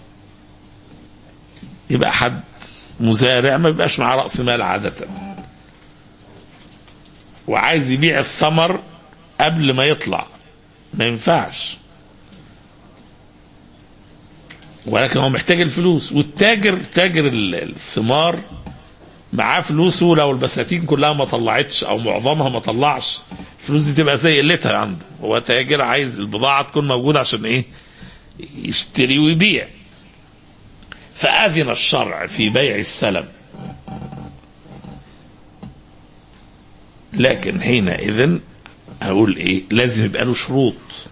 يبقى حد مزارع ما بيبقاش معاه راس مال عاده وعايز يبيع الثمر قبل ما يطلع ما ينفعش ولكن هو محتاج الفلوس والتاجر تاجر ال- الثمار معاه فلوسه لو البساتين كلها ما طلعتش او معظمها ما طلعش الفلوس دي تبقى زي قلتها عنده هو تاجر عايز البضاعه تكون موجوده عشان ايه يشتري ويبيع فاذن الشرع في بيع السلم لكن حينئذ اقول ايه لازم يبقى له شروط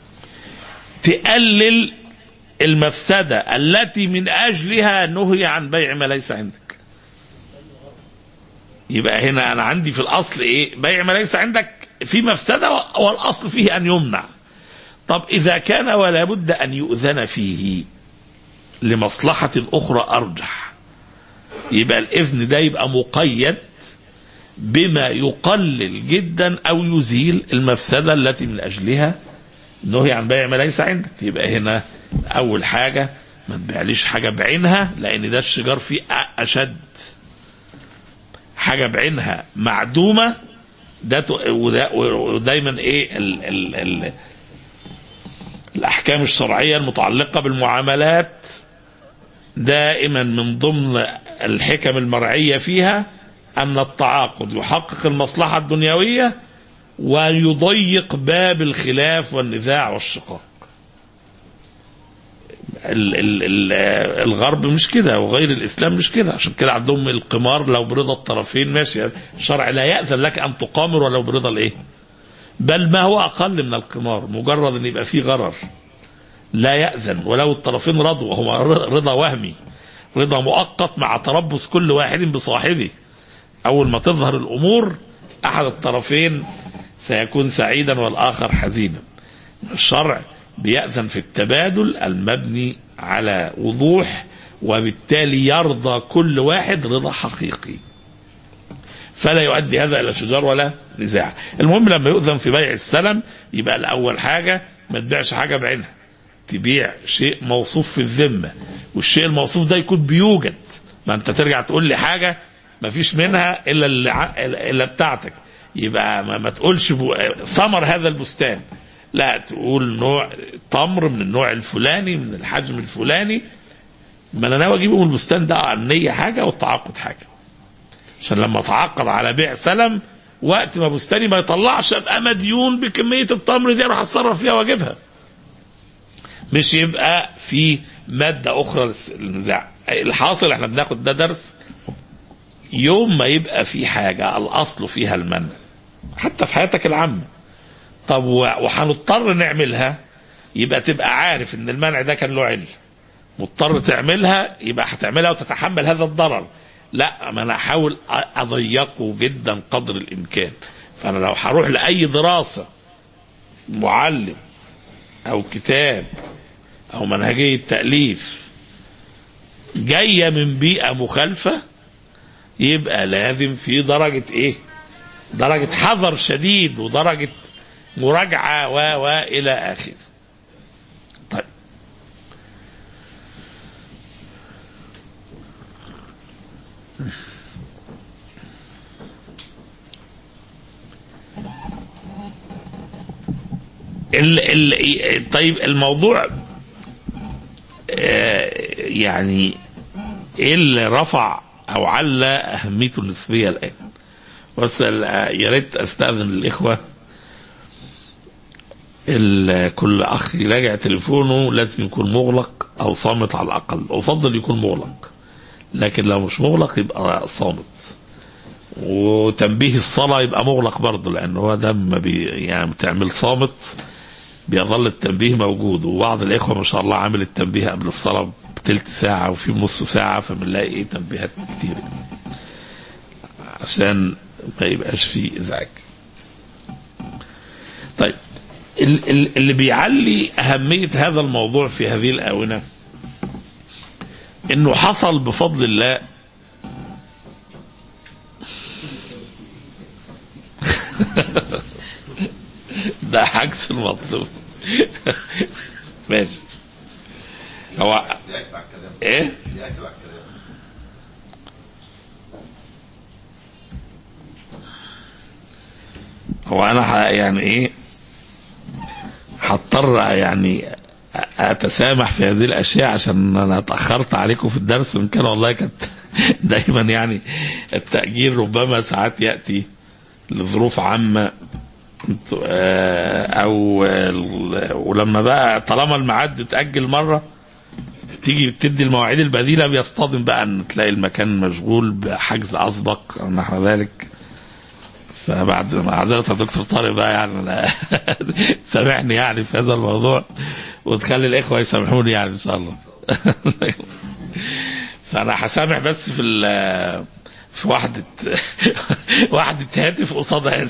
تقلل المفسدة التي من أجلها نهي عن بيع ما ليس عندك يبقى هنا أنا عندي في الأصل إيه بيع ما ليس عندك في مفسدة والأصل فيه أن يمنع طب إذا كان ولا بد أن يؤذن فيه لمصلحة أخرى أرجح يبقى الإذن ده يبقى مقيد بما يقلل جدا أو يزيل المفسدة التي من أجلها نهي عن بيع ما ليس عندك يبقى هنا اول حاجه ما تبيعليش حاجه بعينها لان ده الشجار فيه أ- اشد حاجه بعينها معدومه ده ت- ودا- ودايما ايه ال ال ال الاحكام الشرعيه المتعلقه بالمعاملات دائما من ضمن الحكم المرعيه فيها ان التعاقد يحقق المصلحه الدنيويه ويضيق باب الخلاف والنزاع والشقاق ال ال ال الغرب مش كده وغير الاسلام مش كده عشان كده عندهم القمار لو برضا الطرفين ماشي الشرع لا ياذن لك ان تقامر ولو برضا الايه بل ما هو اقل من القمار مجرد ان يبقى فيه غرر لا ياذن ولو الطرفين رضوا هو رضا وهمي رضا مؤقت مع تربص كل واحد بصاحبه اول ما تظهر الامور احد الطرفين سيكون سعيدا والاخر حزينا الشرع بيأذن في التبادل المبني على وضوح وبالتالي يرضى كل واحد رضا حقيقي فلا يؤدي هذا الى شجار ولا نزاع المهم لما يؤذن في بيع السلم يبقى الاول حاجه ما تبيعش حاجه بعينها تبيع شيء موصوف في الذمه والشيء الموصوف ده يكون بيوجد ما انت ترجع تقول لي حاجه ما فيش منها الا اللي ع- الا بتاعتك يبقى ما, ما تقولش بو... ثمر هذا البستان لا تقول نوع تمر من النوع الفلاني من الحجم الفلاني ما انا ناوي اجيبه من البستان ده النية حاجه والتعاقد حاجه عشان لما اتعاقد على بيع سلم وقت ما بستاني ما يطلعش ابقى مديون بكميه التمر دي اروح اتصرف فيها واجيبها مش يبقى في ماده اخرى للنزاع الحاصل احنا بناخد ده درس يوم ما يبقى في حاجه الاصل فيها المنع حتى في حياتك العامه طب و- وهنضطر نعملها يبقى تبقى عارف ان المنع ده كان له علم مضطر تعملها يبقى هتعملها وتتحمل هذا الضرر لا ما انا احاول أ- اضيقه جدا قدر الامكان فانا لو هروح لاي دراسه معلم او كتاب او منهجيه تاليف جايه من بيئه مخالفه يبقى لازم في درجه ايه درجه حذر شديد ودرجه مراجعه و و الى اخره طيب ال ال طيب الموضوع آه، يعني ايه اللي رفع او على اهميته النسبيه الان بس ال- آه، يا ريت استاذن الاخوه ال- كل اخ يراجع تليفونه لازم يكون مغلق او صامت على الاقل افضل يكون مغلق لكن لو مش مغلق يبقى صامت وتنبيه الصلاة يبقى مغلق برضه لأن هو ده ما بي يعني بتعمل صامت بيظل التنبيه موجود وبعض الإخوة ما شاء الله عامل التنبيه قبل الصلاة بتلت ساعة وفي نص ساعة فبنلاقي إيه تنبيهات كتير عشان ما يبقاش فيه إزعاج طيب ال- ال- اللي بيعلي أهمية هذا الموضوع في هذه الآونة إنه حصل بفضل الله ده عكس المطلوب ماشي هو ايه هو انا ح- يعني ايه هضطر يعني أ- اتسامح في هذه الاشياء عشان انا اتاخرت عليكم في الدرس ان كان والله كانت دايما يعني التاجيل ربما ساعات ياتي لظروف عامه آه، او ال- ولما بقى طالما الميعاد اتاجل مره تيجي تدي المواعيد البديله بيصطدم بقى ان تلاقي المكان مشغول بحجز اسبق او نحو ذلك فبعد معذرة يا دكتور طارق بقى يعني أنا سامحني يعني في هذا الموضوع وتخلي الاخوه يسامحوني يعني ان شاء الله فانا هسامح بس في ال- في وحده وحده هاتف قصاد هذا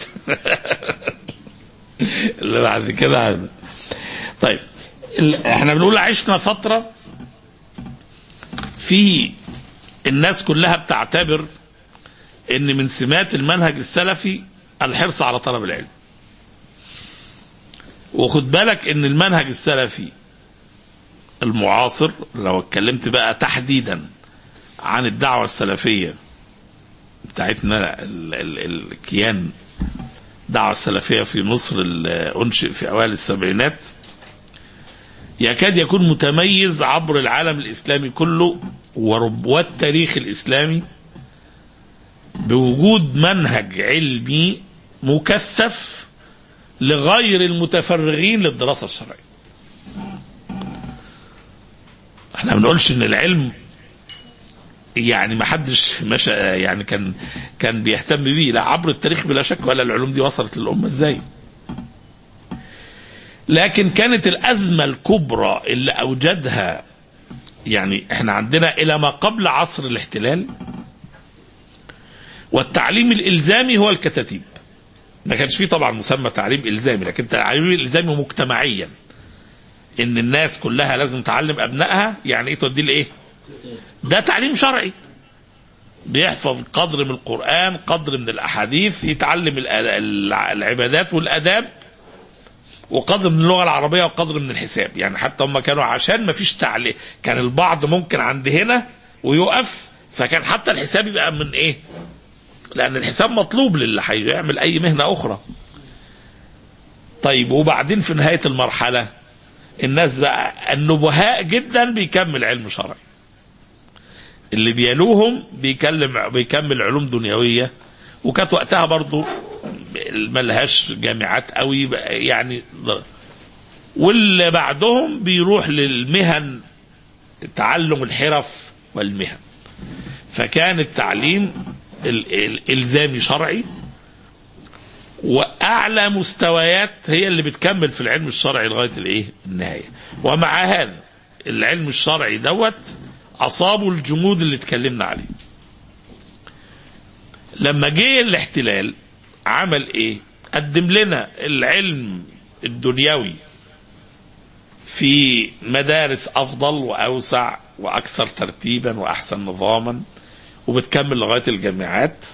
اللي بعد كده هذا. طيب ال- احنا بنقول عشنا فتره في الناس كلها بتعتبر ان من سمات المنهج السلفي الحرص على طلب العلم وخد بالك ان المنهج السلفي المعاصر لو اتكلمت بقى تحديدا عن الدعوة السلفية بتاعتنا ال- ال- الكيان الدعوة السلفية في مصر اللي أنشئ في أوائل السبعينات يكاد يكون متميز عبر العالم الإسلامي كله ورب- والتاريخ الإسلامي بوجود منهج علمي مكثف لغير المتفرغين للدراسة الشرعية احنا ما بنقولش ان العلم يعني ما حدش مشى يعني كان كان بيهتم بيه لا عبر التاريخ بلا شك ولا العلوم دي وصلت للأمة ازاي لكن كانت الأزمة الكبرى اللي أوجدها يعني احنا عندنا إلى ما قبل عصر الاحتلال والتعليم الإلزامي هو الكتاتيب ما كانش فيه طبعا مسمى تعليم إلزامي لكن التعليم الإلزامي مجتمعيا إن الناس كلها لازم تعلم أبنائها يعني إيه توديه لإيه ده تعليم شرعي بيحفظ قدر من القرآن قدر من الأحاديث يتعلم الأ- الع- العبادات والأداب وقدر من اللغة العربية وقدر من الحساب يعني حتى هم كانوا عشان ما فيش تعليم كان البعض ممكن عند هنا ويقف فكان حتى الحساب يبقى من ايه لأن الحساب مطلوب للي هيعمل أي مهنة أخرى طيب وبعدين في نهاية المرحلة الناس بقى النبهاء جدا بيكمل علم شرعي اللي بيلوهم بيكلم بيكمل علوم دنيوية وكانت وقتها برضو ملهاش جامعات قوي يعني واللي بعدهم بيروح للمهن تعلم الحرف والمهن فكان التعليم ال- الالزامي شرعي واعلى مستويات هي اللي بتكمل في العلم الشرعي لغايه الايه النهايه ومع هذا العلم الشرعي دوت اصابه الجمود اللي اتكلمنا عليه لما جه الاحتلال عمل ايه قدم لنا العلم الدنيوي في مدارس افضل واوسع واكثر ترتيبا واحسن نظاما وبتكمل لغايه الجامعات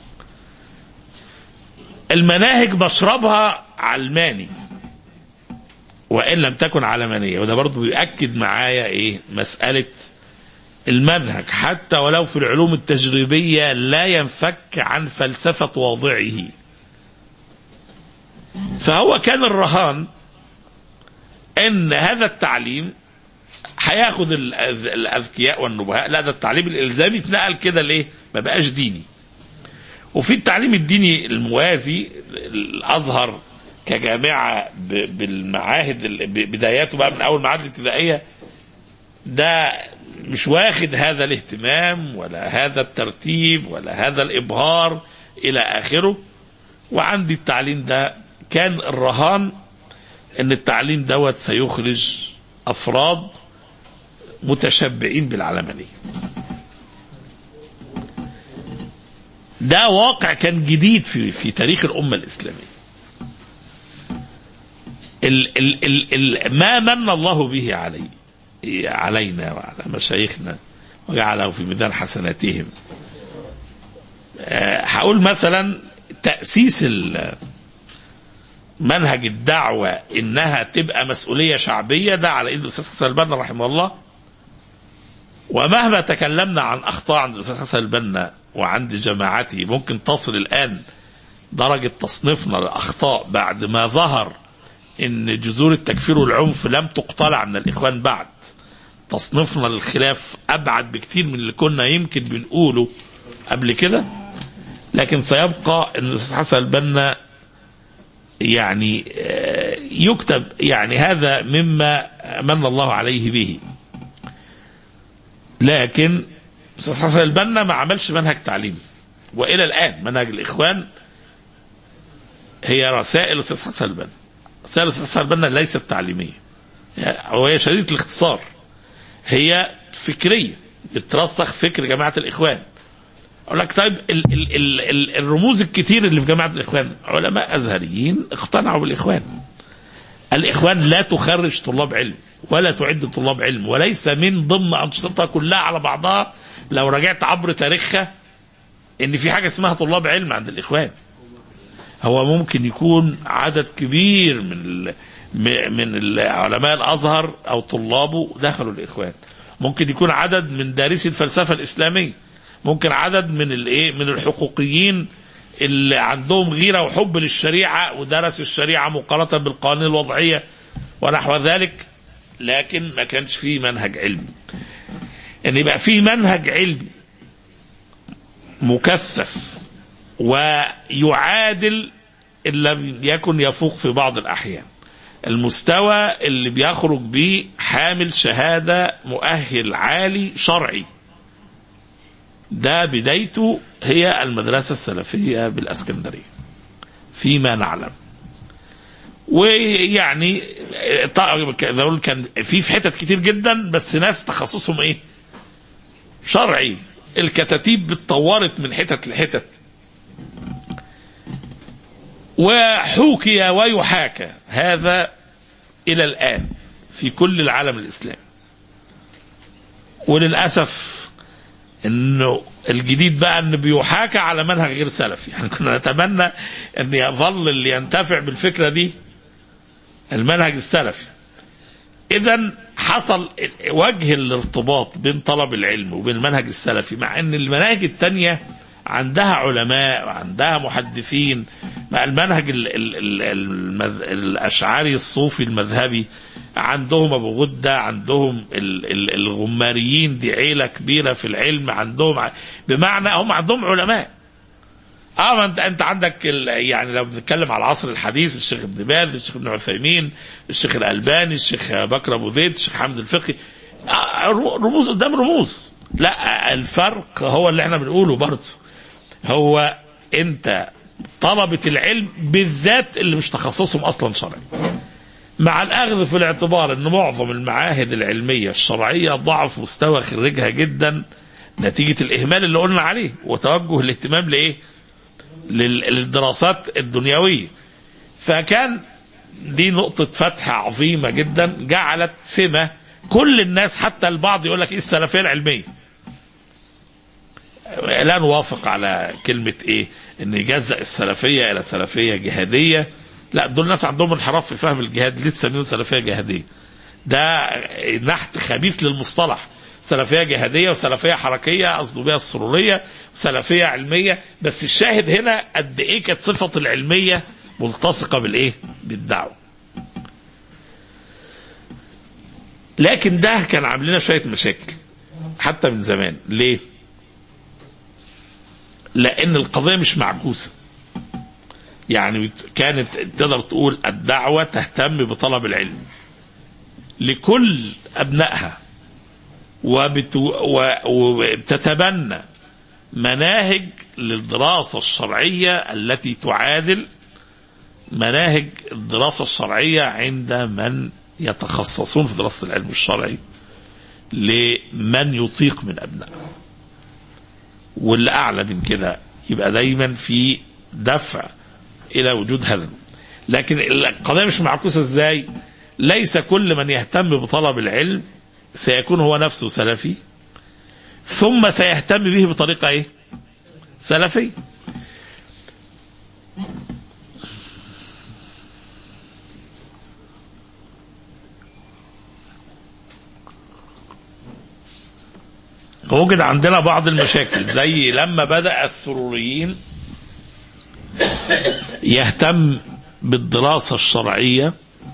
المناهج بشربها علماني وان لم تكن علمانيه وده برضه بيأكد معايا ايه مساله المنهج حتى ولو في العلوم التجريبيه لا ينفك عن فلسفه واضعه فهو كان الرهان ان هذا التعليم هياخد الأذ- الاذكياء والنبهاء لا ده التعليم الالزامي اتنقل كده ليه ما بقاش ديني وفي التعليم الديني الموازي الازهر كجامعه ب- بالمعاهد ال- ب- بداياته بقى من اول معاهد الابتدائيه ده مش واخد هذا الاهتمام ولا هذا الترتيب ولا هذا الابهار الى اخره وعندي التعليم ده كان الرهان ان التعليم دوت سيخرج افراد متشبعين بالعلمانيه ده واقع كان جديد في في تاريخ الامه الاسلاميه ال ال ال ال ما من الله به علي علينا وعلى مشايخنا وجعله في ميدان حسناتهم آه، هقول مثلا تأسيس ال- منهج الدعوة إنها تبقى مسؤولية شعبية ده على إيد الأستاذ حسن البنا رحمه الله ومهما تكلمنا عن أخطاء عند الأستاذ حسن البنا وعند جماعته ممكن تصل الآن درجة تصنيفنا للأخطاء بعد ما ظهر إن جذور التكفير والعنف لم تقتلع من الإخوان بعد تصنيفنا للخلاف أبعد بكتير من اللي كنا يمكن بنقوله قبل كده لكن سيبقى ان الاستاذ حسن البنا يعني آه، يكتب يعني هذا مما من الله عليه به لكن الاستاذ حسن البنا ما عملش منهج تعليمي والى الان منهج الاخوان هي رسائل الاستاذ حسن البنا رسائل الاستاذ حسن البنا ليست تعليميه وهي شديده الاختصار هي فكريه بترسخ فكر جماعه الاخوان اقول لك طيب ال ال ال ال الرموز الكتير اللي في جماعه الاخوان علماء ازهريين اقتنعوا بالاخوان الاخوان لا تخرج طلاب علم ولا تعد طلاب علم وليس من ضمن انشطتها كلها على بعضها لو رجعت عبر تاريخها ان في حاجه اسمها طلاب علم عند الاخوان هو ممكن يكون عدد كبير من ال م- من علماء الازهر او طلابه دخلوا الاخوان ممكن يكون عدد من دارسي الفلسفه الاسلاميه ممكن عدد من الايه من الحقوقيين اللي عندهم غيره وحب للشريعه ودرسوا الشريعه مقارنه بالقوانين الوضعيه ونحو ذلك لكن ما كانش فيه منهج علمي ان يبقى فيه منهج علمي مكثف ويعادل ان لم يكن يفوق في بعض الاحيان المستوى اللي بيخرج بيه حامل شهاده مؤهل عالي شرعي ده بدايته هي المدرسة السلفية بالأسكندرية فيما نعلم ويعني طبعاً بقول كان في في حتت كتير جدا بس ناس تخصصهم ايه شرعي الكتاتيب اتطورت من حتت لحتت وحوكي ويحاكى هذا الى الان في كل العالم الاسلامي وللاسف انه الجديد بقى ان بيحاكى على منهج غير سلفي يعني كنا نتمنى ان يظل اللي ينتفع بالفكره دي المنهج السلفي اذا حصل وجه الارتباط بين طلب العلم وبين المنهج السلفي مع ان المناهج التانية عندها علماء وعندها محدثين مع المنهج ال ال ال المذ... الاشعري الصوفي المذهبي عندهم ابو غده عندهم ال ال الغماريين دي عيله كبيره في العلم عندهم ع- بمعنى هم عندهم علماء اه ما انت انت عندك ال- يعني لو بنتكلم على العصر الحديث الشيخ ابن باز الشيخ ابن عثيمين الشيخ الالباني الشيخ بكر ابو زيد الشيخ حمد الفقي آه رموز قدام رموز لا الفرق هو اللي احنا بنقوله برضه هو انت طلبة العلم بالذات اللي مش تخصصهم اصلا شرعي مع الاخذ في الاعتبار ان معظم المعاهد العلميه الشرعيه ضعف مستوى خريجها جدا نتيجه الاهمال اللي قلنا عليه وتوجه الاهتمام لايه؟ لل- للدراسات الدنيويه. فكان دي نقطة فتح عظيمة جدا جعلت سمة كل الناس حتى البعض يقول لك ايه السلفية العلمية. لا نوافق على كلمة ايه؟ ان يجزأ السلفية الى سلفية جهادية. لا دول ناس عندهم انحراف في فهم الجهاد ليه تسميهم سلفية جهادية؟ ده نحت خبيث للمصطلح. سلفيه جهاديه وسلفيه حركيه قصده بيها السروريه وسلفيه علميه بس الشاهد هنا قد ايه كانت صفه العلميه ملتصقه بالايه؟ بالدعوه. لكن ده كان عامل لنا شويه مشاكل حتى من زمان ليه؟ لان القضيه مش معكوسه. يعني بت- كانت تقدر تقول الدعوة تهتم بطلب العلم لكل أبنائها وبتو و- وبتتبنى مناهج للدراسة الشرعية التي تعادل مناهج الدراسة الشرعية عند من يتخصصون في دراسة العلم الشرعي لمن يطيق من أبنائه واللي أعلى من كده يبقى دايما في دفع إلى وجود هذا لكن القضية مش معكوسة إزاي ليس كل من يهتم بطلب العلم سيكون هو نفسه سلفي ثم سيهتم به بطريقة إيه سلفية وجد عندنا بعض المشاكل زي لما بدأ السروريين يهتم بالدراسة الشرعية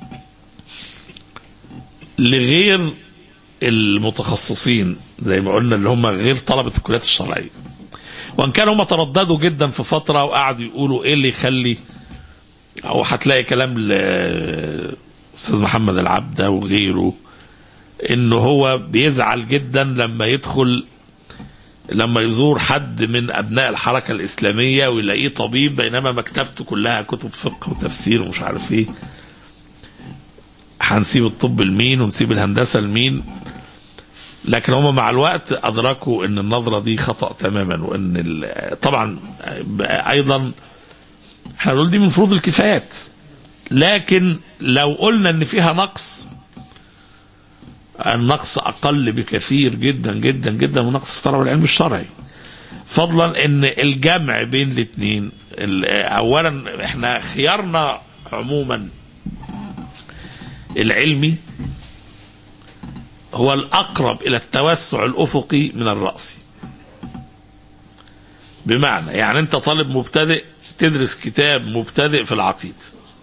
لغير المتخصصين زي ما قلنا اللي هم غير طلبة الكليات الشرعية وان كان هم ترددوا جدا في فترة وقعدوا يقولوا ايه اللي يخلي او هتلاقي كلام الاستاذ محمد العبده وغيره انه هو بيزعل جدا لما يدخل لما يزور حد من ابناء الحركه الاسلاميه ويلاقيه طبيب بينما مكتبته كلها كتب فقه وتفسير ومش عارف ايه هنسيب الطب لمين ونسيب الهندسه لمين لكن هم مع الوقت ادركوا ان النظره دي خطا تماما وان ال- طبعا ايضا احنا نقول دي من فروض الكفايات لكن لو قلنا ان فيها نقص النقص اقل بكثير جدا جدا جدا من نقص في طلب العلم الشرعي فضلا ان الجمع بين الاثنين اولا احنا خيارنا عموما العلمي هو الاقرب الى التوسع الافقي من الراسي بمعنى يعني انت طالب مبتدئ تدرس كتاب مبتدئ في العقيده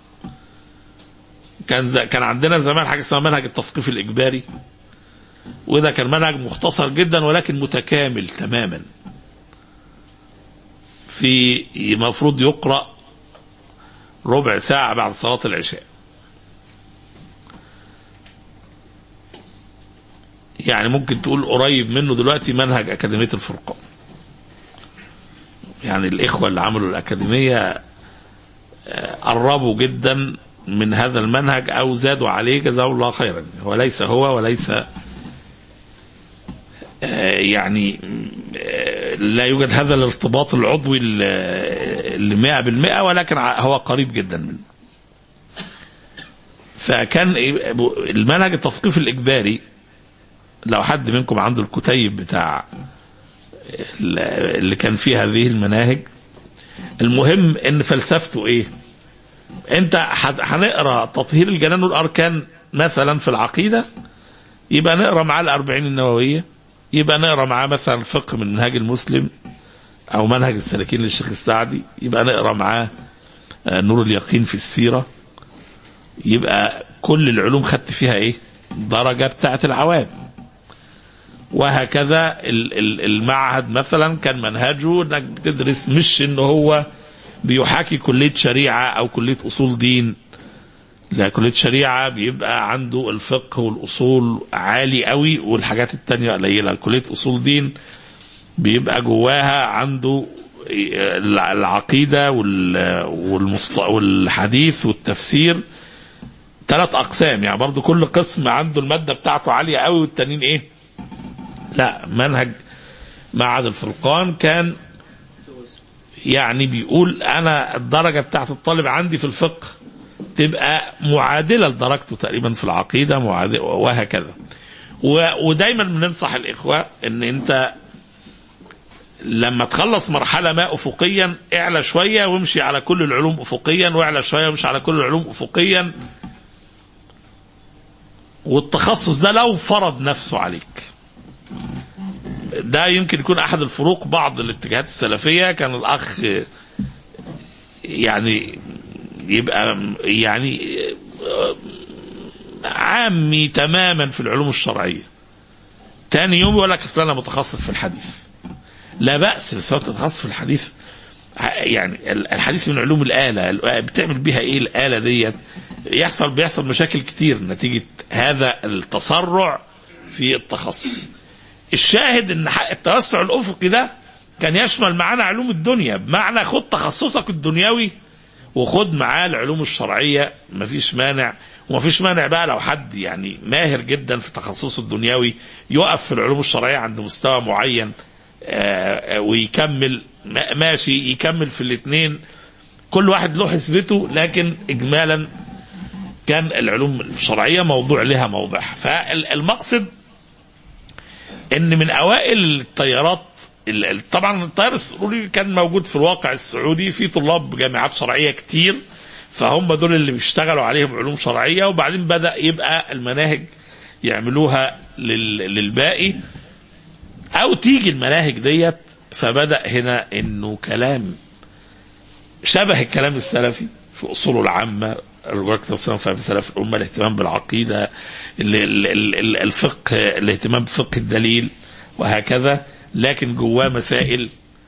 كان ز... كان عندنا زمان حاجه اسمها منهج التثقيف الاجباري وده كان منهج مختصر جدا ولكن متكامل تماما في المفروض يقرا ربع ساعه بعد صلاه العشاء يعني ممكن تقول قريب منه دلوقتي منهج أكاديمية الفرقان يعني الإخوة اللي عملوا الأكاديمية آه، قربوا جدا من هذا المنهج أو زادوا عليه جزاه الله خيرا هو ليس هو وليس آه، يعني آه، لا يوجد هذا الارتباط العضوي اللي مئة بالمئة ولكن ع- هو قريب جدا منه فكان إيه، المنهج التثقيف الإجباري لو حد منكم عنده الكتيب بتاع اللي كان فيه هذه المناهج المهم ان فلسفته ايه انت هت- هنقرا تطهير الجنان والاركان مثلا في العقيده يبقى نقرا معاه الاربعين النوويه يبقى نقرا معاه مثلا الفقه من منهاج المسلم او منهج السالكين للشيخ السعدي يبقى نقرا معاه آه، نور اليقين في السيره يبقى كل العلوم خدت فيها ايه درجه بتاعه العوام وهكذا ال- ال- المعهد مثلا كان منهجه انك بتدرس مش ان هو بيحاكي كليه شريعه او كليه اصول دين لا كليه شريعه بيبقى عنده الفقه والاصول عالي قوي والحاجات التانية قليله كليه اصول دين بيبقى جواها عنده العقيده وال- والمست- والحديث والتفسير ثلاث اقسام يعني برضو كل قسم عنده الماده بتاعته عاليه قوي والتانيين ايه لا منهج معهد الفرقان كان يعني بيقول انا الدرجه بتاعت الطالب عندي في الفقه تبقى معادله لدرجته تقريبا في العقيده معادله وهكذا و- ودايما بننصح الاخوه ان انت لما تخلص مرحلة ما أفقيا اعلى شوية وامشي على كل العلوم أفقيا واعلى شوية وامشي على كل العلوم أفقيا والتخصص ده لو فرض نفسه عليك ده يمكن يكون احد الفروق بعض الاتجاهات السلفيه كان الاخ يعني يبقى يعني عامي تماما في العلوم الشرعيه تاني يوم يقول لك اصل انا متخصص في الحديث لا باس بس هو تتخصص في الحديث يعني الحديث من علوم الآلة بتعمل بيها ايه الآلة ديت يحصل بيحصل مشاكل كتير نتيجة هذا التسرع في التخصص الشاهد ان التوسع الافقي ده كان يشمل معانا علوم الدنيا بمعنى خد تخصصك الدنيوي وخد معاه العلوم الشرعية مفيش مانع ومفيش مانع بقى لو حد يعني ماهر جدا في تخصصه الدنيوي يقف في العلوم الشرعية عند مستوى معين ويكمل ماشي يكمل في الاثنين كل واحد له حسبته لكن اجمالا كان العلوم الشرعية موضوع لها موضعها فالمقصد ان من اوائل التيارات طبعا التيار السعودي كان موجود في الواقع السعودي في طلاب جامعات شرعية كتير فهم دول اللي بيشتغلوا عليهم علوم شرعية وبعدين بدأ يبقى المناهج يعملوها للباقي او تيجي المناهج ديت فبدأ هنا انه كلام شبه الكلام السلفي في اصوله العامة الرجوع كتاب السلام فهم سلف الامه الاهتمام بالعقيده الفقه الاهتمام بفقه الدليل وهكذا لكن جواه مسائل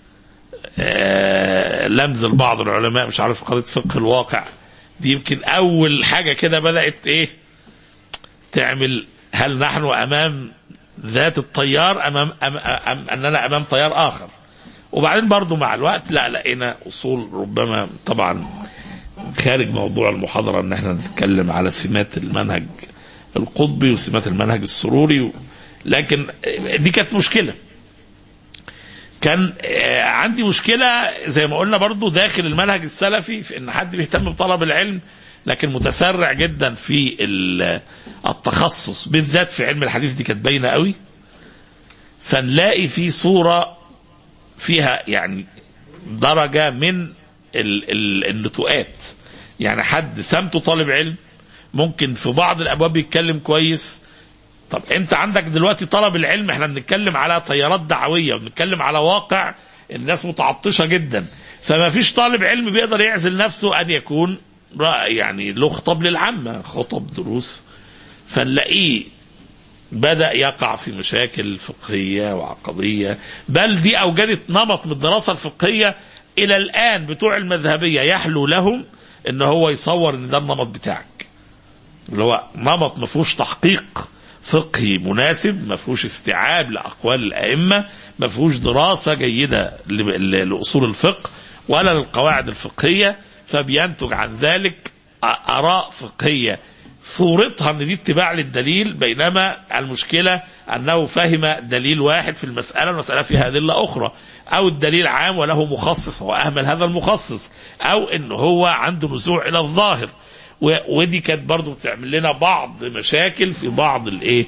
لمز لبعض العلماء مش عارف قضيه فقه الواقع دي يمكن اول حاجه كده بدات ايه تعمل هل نحن امام ذات التيار امام أم أم اننا امام تيار اخر وبعدين برضو مع الوقت لا لقينا اصول ربما طبعا خارج موضوع المحاضرة ان احنا نتكلم على سمات المنهج القطبي وسمات المنهج السروري لكن دي كانت مشكلة كان عندي مشكلة زي ما قلنا برضو داخل المنهج السلفي في ان حد بيهتم بطلب العلم لكن متسرع جدا في التخصص بالذات في علم الحديث دي كانت باينة قوي فنلاقي في صورة فيها يعني درجة من النتوءات يعني حد سمته طالب علم ممكن في بعض الابواب يتكلم كويس طب انت عندك دلوقتي طلب العلم احنا بنتكلم على تيارات دعويه وبنتكلم على واقع الناس متعطشه جدا فما فيش طالب علم بيقدر يعزل نفسه ان يكون يعني له خطاب للعامه خطب دروس فنلاقيه بدأ يقع في مشاكل فقهية وعقدية بل دي أوجدت نمط من الدراسة الفقهية الى الان بتوع المذهبيه يحلو لهم ان هو يصور ان ده النمط بتاعك اللي هو نمط ما فيهوش تحقيق فقهي مناسب ما فيهوش استيعاب لاقوال الائمه ما فيهوش دراسه جيده لاصول الفقه ولا للقواعد الفقهيه فبينتج عن ذلك اراء فقهيه صورتها ان دي اتباع للدليل بينما المشكله انه فهم دليل واحد في المساله المساله فيها ادله اخرى او الدليل عام وله مخصص هو اهمل هذا المخصص او ان هو عنده نزوع الى الظاهر ودي كانت برضو بتعمل لنا بعض مشاكل في بعض الايه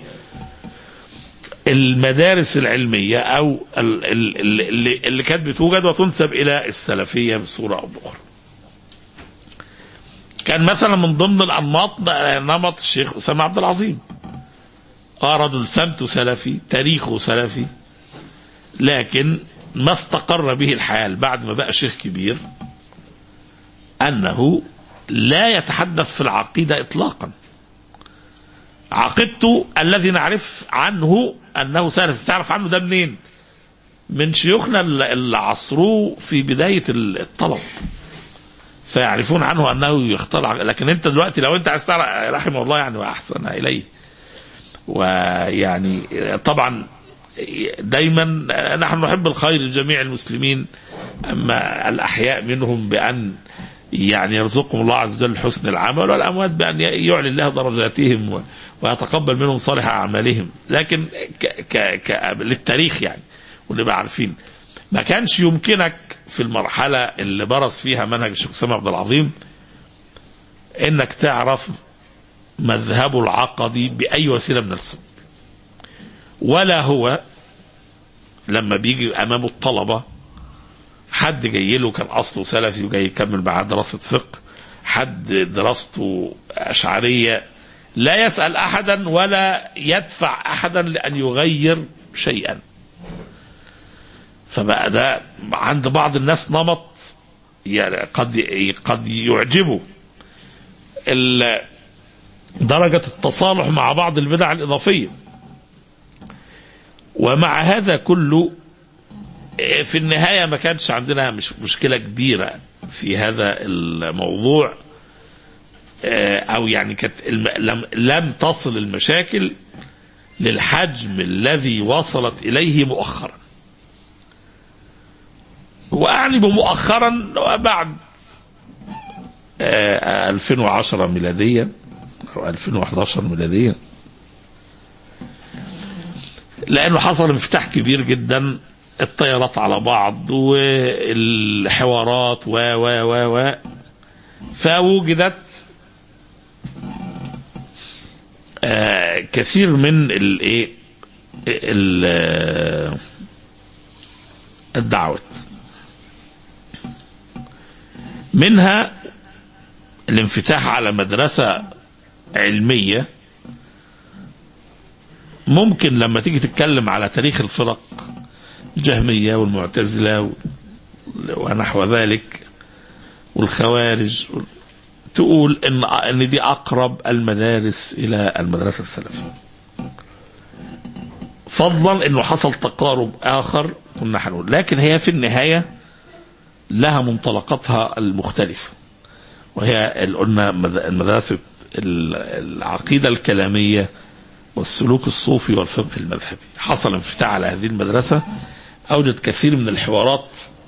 المدارس العلميه او اللي, اللي كانت بتوجد وتنسب الى السلفيه بصوره او باخرى كان مثلا من ضمن الانماط نمط الشيخ اسامه عبد العظيم اه رجل سمته سلفي تاريخه سلفي لكن ما استقر به الحال بعد ما بقى شيخ كبير انه لا يتحدث في العقيده اطلاقا عقيدته الذي نعرف عنه انه سلفي تعرف عنه ده منين من شيوخنا اللي عصروه في بدايه الطلب فيعرفون عنه انه يختار لكن انت دلوقتي لو انت عايز تعرف رحمه الله يعني واحسن اليه ويعني طبعا دايما نحن نحب الخير لجميع المسلمين اما الاحياء منهم بان يعني يرزقهم الله عز وجل حسن العمل والاموات بان يعلي الله درجاتهم ويتقبل منهم صالح اعمالهم لكن ك ك ك للتاريخ يعني ونبقى عارفين ما كانش يمكنك في المرحلة اللي برز فيها منهج الشيخ أسامة عبد العظيم انك تعرف مذهبه العقدي بأي وسيلة من السبل ولا هو لما بيجي أمامه الطلبة حد جاي له كان أصله سلفي وجاي يكمل معاه دراسة فقه حد دراسته أشعرية لا يسأل أحدا ولا يدفع أحدا لأن يغير شيئا فبقى ده عند بعض الناس نمط يعني قد قد يعجبه درجة التصالح مع بعض البدع الإضافية ومع هذا كله في النهاية ما كانش عندنا مش مشكلة كبيرة في هذا الموضوع آه، أو يعني كانت الم- لم, لم تصل المشاكل للحجم الذي وصلت إليه مؤخرا وأعني بمؤخرا بعد آه، 2010 ميلاديا أو 2011 ميلاديا لأنه حصل انفتاح كبير جدا الطيارات على بعض والحوارات و و و و فوجدت آه، كثير من الايه ال- آه، الدعوات منها الانفتاح على مدرسة علمية ممكن لما تيجي تتكلم على تاريخ الفرق الجهمية والمعتزلة و- ونحو ذلك والخوارج تقول ان ان دي اقرب المدارس الى المدرسه السلفيه. فضلا انه حصل تقارب اخر كنا هنقول لكن هي في النهايه لها منطلقاتها المختلفه. وهي ال- قلنا مد- مدرسه ال- العقيده الكلاميه والسلوك الصوفي والفقه المذهبي. حصل انفتاح على هذه المدرسه اوجد كثير من الحوارات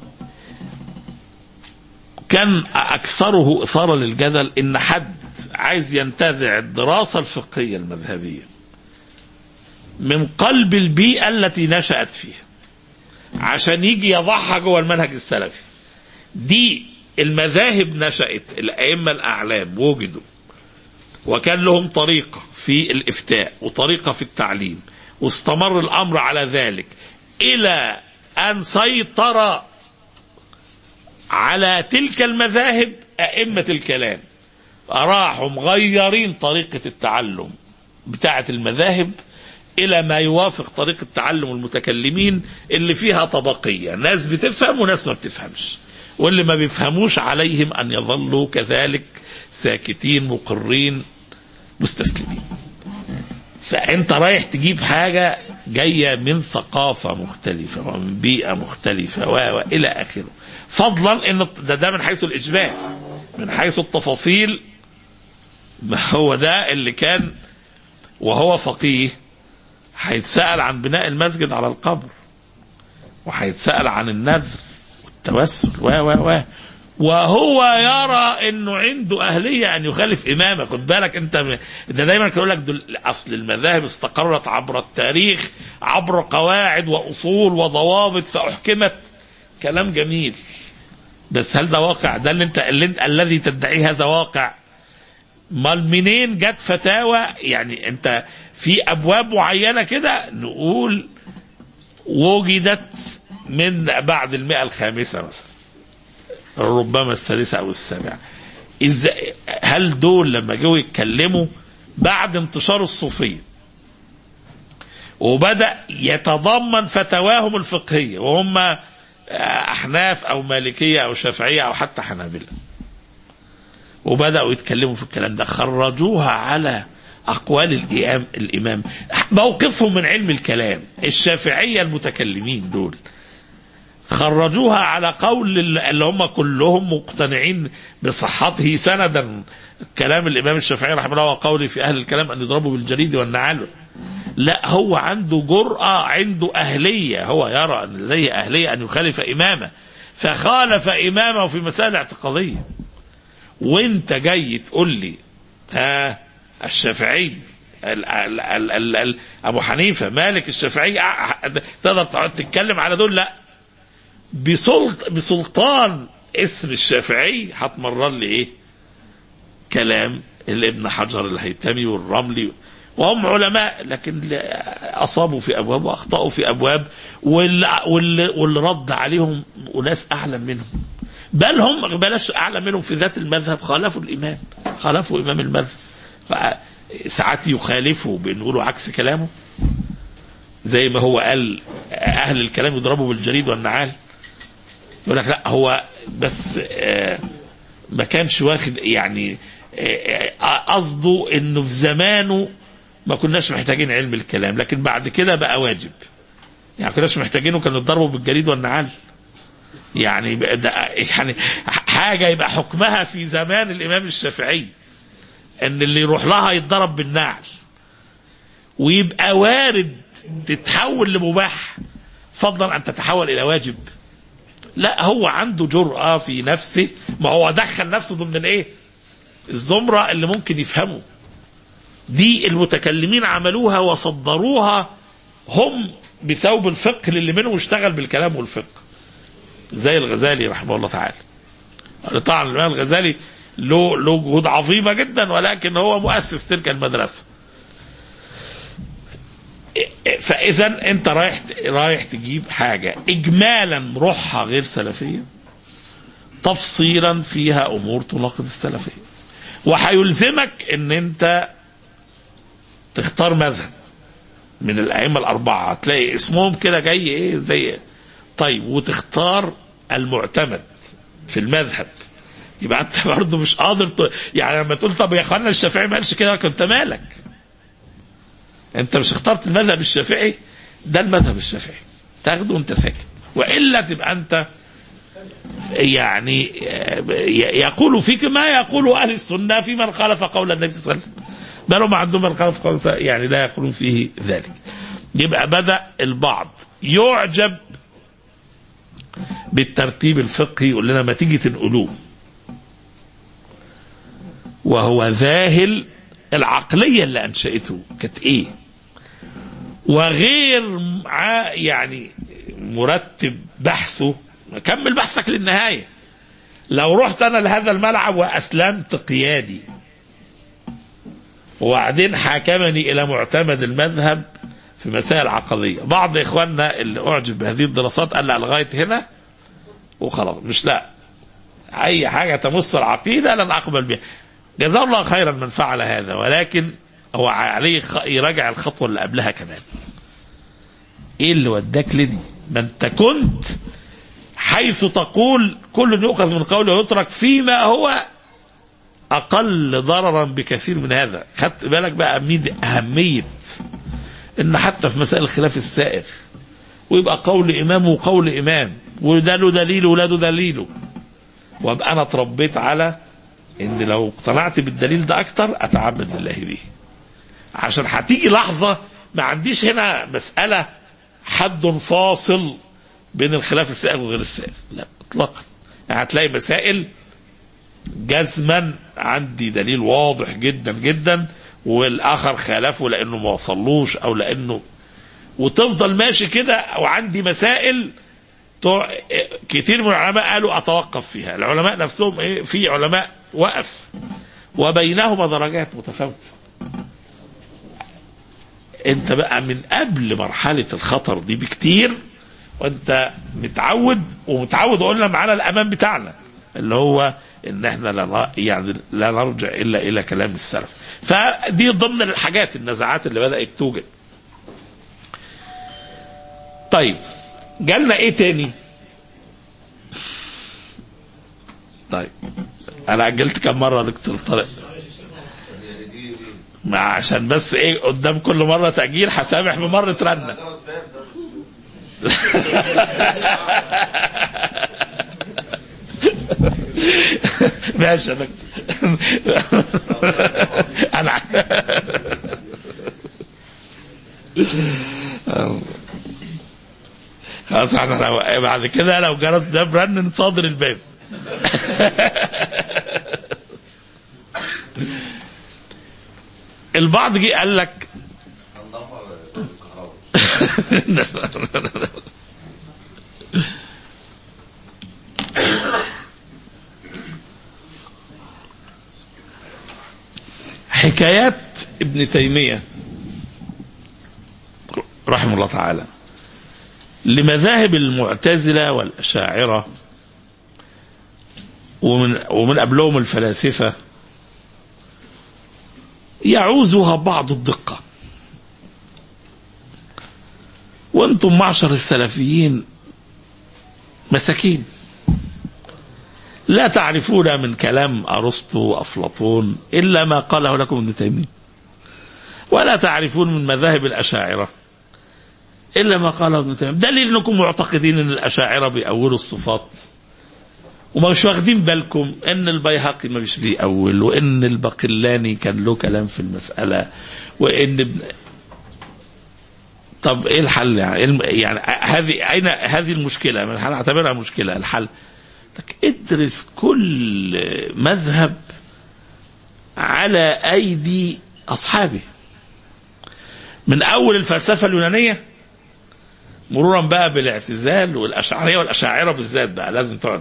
كان أكثره إثارة للجدل إن حد عايز ينتزع الدراسة الفقهية المذهبية من قلب البيئة التي نشأت فيها عشان يجي يضعها جوه المنهج السلفي دي المذاهب نشأت الأئمة الأعلام وجدوا وكان لهم طريقة في الإفتاء وطريقة في التعليم واستمر الأمر على ذلك إلى أن سيطر على تلك المذاهب أئمة الكلام راحوا مغيرين طريقة التعلم بتاعة المذاهب إلى ما يوافق طريقة تعلم المتكلمين اللي فيها طبقية ناس بتفهم وناس ما بتفهمش واللي ما بيفهموش عليهم أن يظلوا كذلك ساكتين مقرين مستسلمين فأنت رايح تجيب حاجة جاية من ثقافة مختلفة ومن بيئة مختلفة و- وإلى آخره فضلا ان ده, ده من حيث الاجمال من حيث التفاصيل ما هو ده اللي كان وهو فقيه هيتسأل عن بناء المسجد على القبر وهيتسأل عن النذر والتوسل و و و وهو يرى انه عنده اهليه ان يخالف امامه خد بالك انت م- ده دايما كان يقول لك دول اصل المذاهب استقرت عبر التاريخ عبر قواعد واصول وضوابط فاحكمت كلام جميل بس هل ده واقع ده اللي انت, اللي انت الذي تدعيه هذا واقع امال منين جت فتاوى يعني انت في ابواب معينه كده نقول وجدت من بعد المئة الخامسة مثلا ربما السادسة أو السابعة إزاي هل دول لما جوا يتكلموا بعد انتشار الصوفية وبدأ يتضمن فتواهم الفقهية وهم أحناف أو مالكية أو شافعية أو حتى حنابلة وبدأوا يتكلموا في الكلام ده خرجوها على أقوال الإمام, الإمام موقفهم من علم الكلام الشافعية المتكلمين دول خرجوها على قول اللي هم كلهم مقتنعين بصحته سندا كلام الامام الشافعي رحمه الله وقوله في اهل الكلام ان يضربوا بالجريد والنعال لا هو عنده جرأة عنده أهلية هو يرى أن لديه أهلية أن يخالف إمامه فخالف إمامه في مسائل اعتقادية وانت جاي تقول لي ها الشافعي ال ال ال ال ال ابو حنيفه مالك الشافعي تقدر تقعد تتكلم على دول لا بسلط بسلطان اسم الشافعي هتمرر لي ايه كلام الابن حجر الهيثمي والرملي وهم علماء لكن اصابوا في ابواب واخطاوا في ابواب واللي, واللي, واللي رد عليهم اناس اعلم منهم بل هم بلاش اعلم منهم في ذات المذهب خالفوا الامام خالفوا امام المذهب ساعات يخالفوا بنقولوا عكس كلامه زي ما هو قال اهل الكلام يضربوا بالجريد والنعال يقول لك لا هو بس آه ما كانش واخد يعني قصده آه انه في زمانه ما كناش محتاجين علم الكلام لكن بعد كده بقى واجب يعني كناش محتاجينه كانوا يتضربوا بالجريد والنعال يعني يبقى ده يعني حاجه يبقى حكمها في زمان الامام الشافعي ان اللي يروح لها يتضرب بالنعل ويبقى وارد تتحول لمباح فضلا ان تتحول الى واجب لا هو عنده جرأة في نفسه ما هو دخل نفسه ضمن الايه الزمرة اللي ممكن يفهموا دي المتكلمين عملوها وصدروها هم بثوب الفقه اللي منهم اشتغل بالكلام والفقه زي الغزالي رحمه الله تعالى طبعا الامام الغزالي له له جهود عظيمه جدا ولكن هو مؤسس تلك المدرسه فاذا انت رايح رايح تجيب حاجه اجمالا روحها غير سلفيه تفصيلا فيها امور تناقض السلفيه وهيلزمك ان انت تختار مذهب من الائمه الاربعه هتلاقي اسمهم كده جاي ايه زي طيب وتختار المعتمد في المذهب يبقى انت برضه مش قادر ت... يعني لما تقول طب يا اخوانا الشافعي ما قالش كده كنت مالك انت مش اخترت المذهب الشافعي ده المذهب الشافعي تاخده وانت ساكت والا تبقى انت يعني يقول فيك ما يقول اهل السنه في من خالف قول النبي صلى الله عليه وسلم بل هم عندهم من خالف قول يعني لا يقولون فيه ذلك يبقى بدا البعض يعجب بالترتيب الفقهي يقول لنا ما تيجي تنقلوه وهو ذاهل العقليه اللي انشأته كانت ايه وغير يعني مرتب بحثه كمل بحثك للنهايه لو رحت انا لهذا الملعب واسلمت قيادي وبعدين حاكمني الى معتمد المذهب في مسائل عقديه بعض اخواننا اللي اعجب بهذه الدراسات قال لا لغايه هنا وخلاص مش لا اي حاجه تمس العقيده لن اقبل بها جزاه الله خيرا من فعل هذا ولكن هو عليه يراجع الخطوه اللي قبلها كمان ايه اللي وداك لدي ما انت كنت حيث تقول كل يؤخذ من قوله ويترك فيما هو اقل ضررا بكثير من هذا خدت بالك بقى من اهميه ان حتى في مسائل الخلاف السائر ويبقى قول امام وقول امام وده له دليل ولا له دليله وابقى انا اتربيت على ان لو اقتنعت بالدليل ده اكتر اتعبد لله به عشان هتيجي لحظه ما عنديش هنا مساله حد فاصل بين الخلاف السائغ وغير السائغ لا اطلاقا يعني هتلاقي مسائل جزما عندي دليل واضح جدا جدا والاخر خالفه لانه ما وصلوش او لانه وتفضل ماشي كده وعندي مسائل كتير من العلماء قالوا اتوقف فيها العلماء نفسهم ايه في علماء وقف وبينهما درجات متفاوته انت بقى من قبل مرحله الخطر دي بكتير وانت متعود ومتعود قلنا معانا الامان بتاعنا اللي هو ان احنا لا يعني لا نرجع الا الى كلام السلف فدي ضمن الحاجات النزاعات اللي بدات توجد طيب جالنا ايه تاني طيب انا اجلت كم مره دكتور طارق ما عشان بس ايه قدام كل مره تاجيل هسامح بمره رنه ماشي يا دكتور انا خلاص احنا لو بعد كده لو جرس باب رن نصادر الباب البعض جه قال لك حكايات ابن تيمية رحمه الله تعالى لمذاهب المعتزلة والأشاعرة ومن ومن قبلهم الفلاسفة يعوزها بعض الدقة وانتم معشر السلفيين مساكين لا تعرفون من كلام ارسطو وافلاطون الا ما قاله لكم ابن تيميه ولا تعرفون من مذاهب الاشاعره الا ما قاله ابن تيميه دليل انكم معتقدين ان الاشاعره بيأولوا الصفات وما مش واخدين بالكم ان البيهقي ما مش بيأول وان الباقلاني كان له كلام في المساله وان ابن طب ايه الحل يعني, إيه الم- يعني هذه اين هذه المشكله من الحل اعتبرها مشكله الحل لك ادرس كل مذهب على ايدي اصحابه من اول الفلسفه اليونانيه مرورا بقى بالاعتزال والاشعريه والاشاعره بالذات بقى لازم تقعد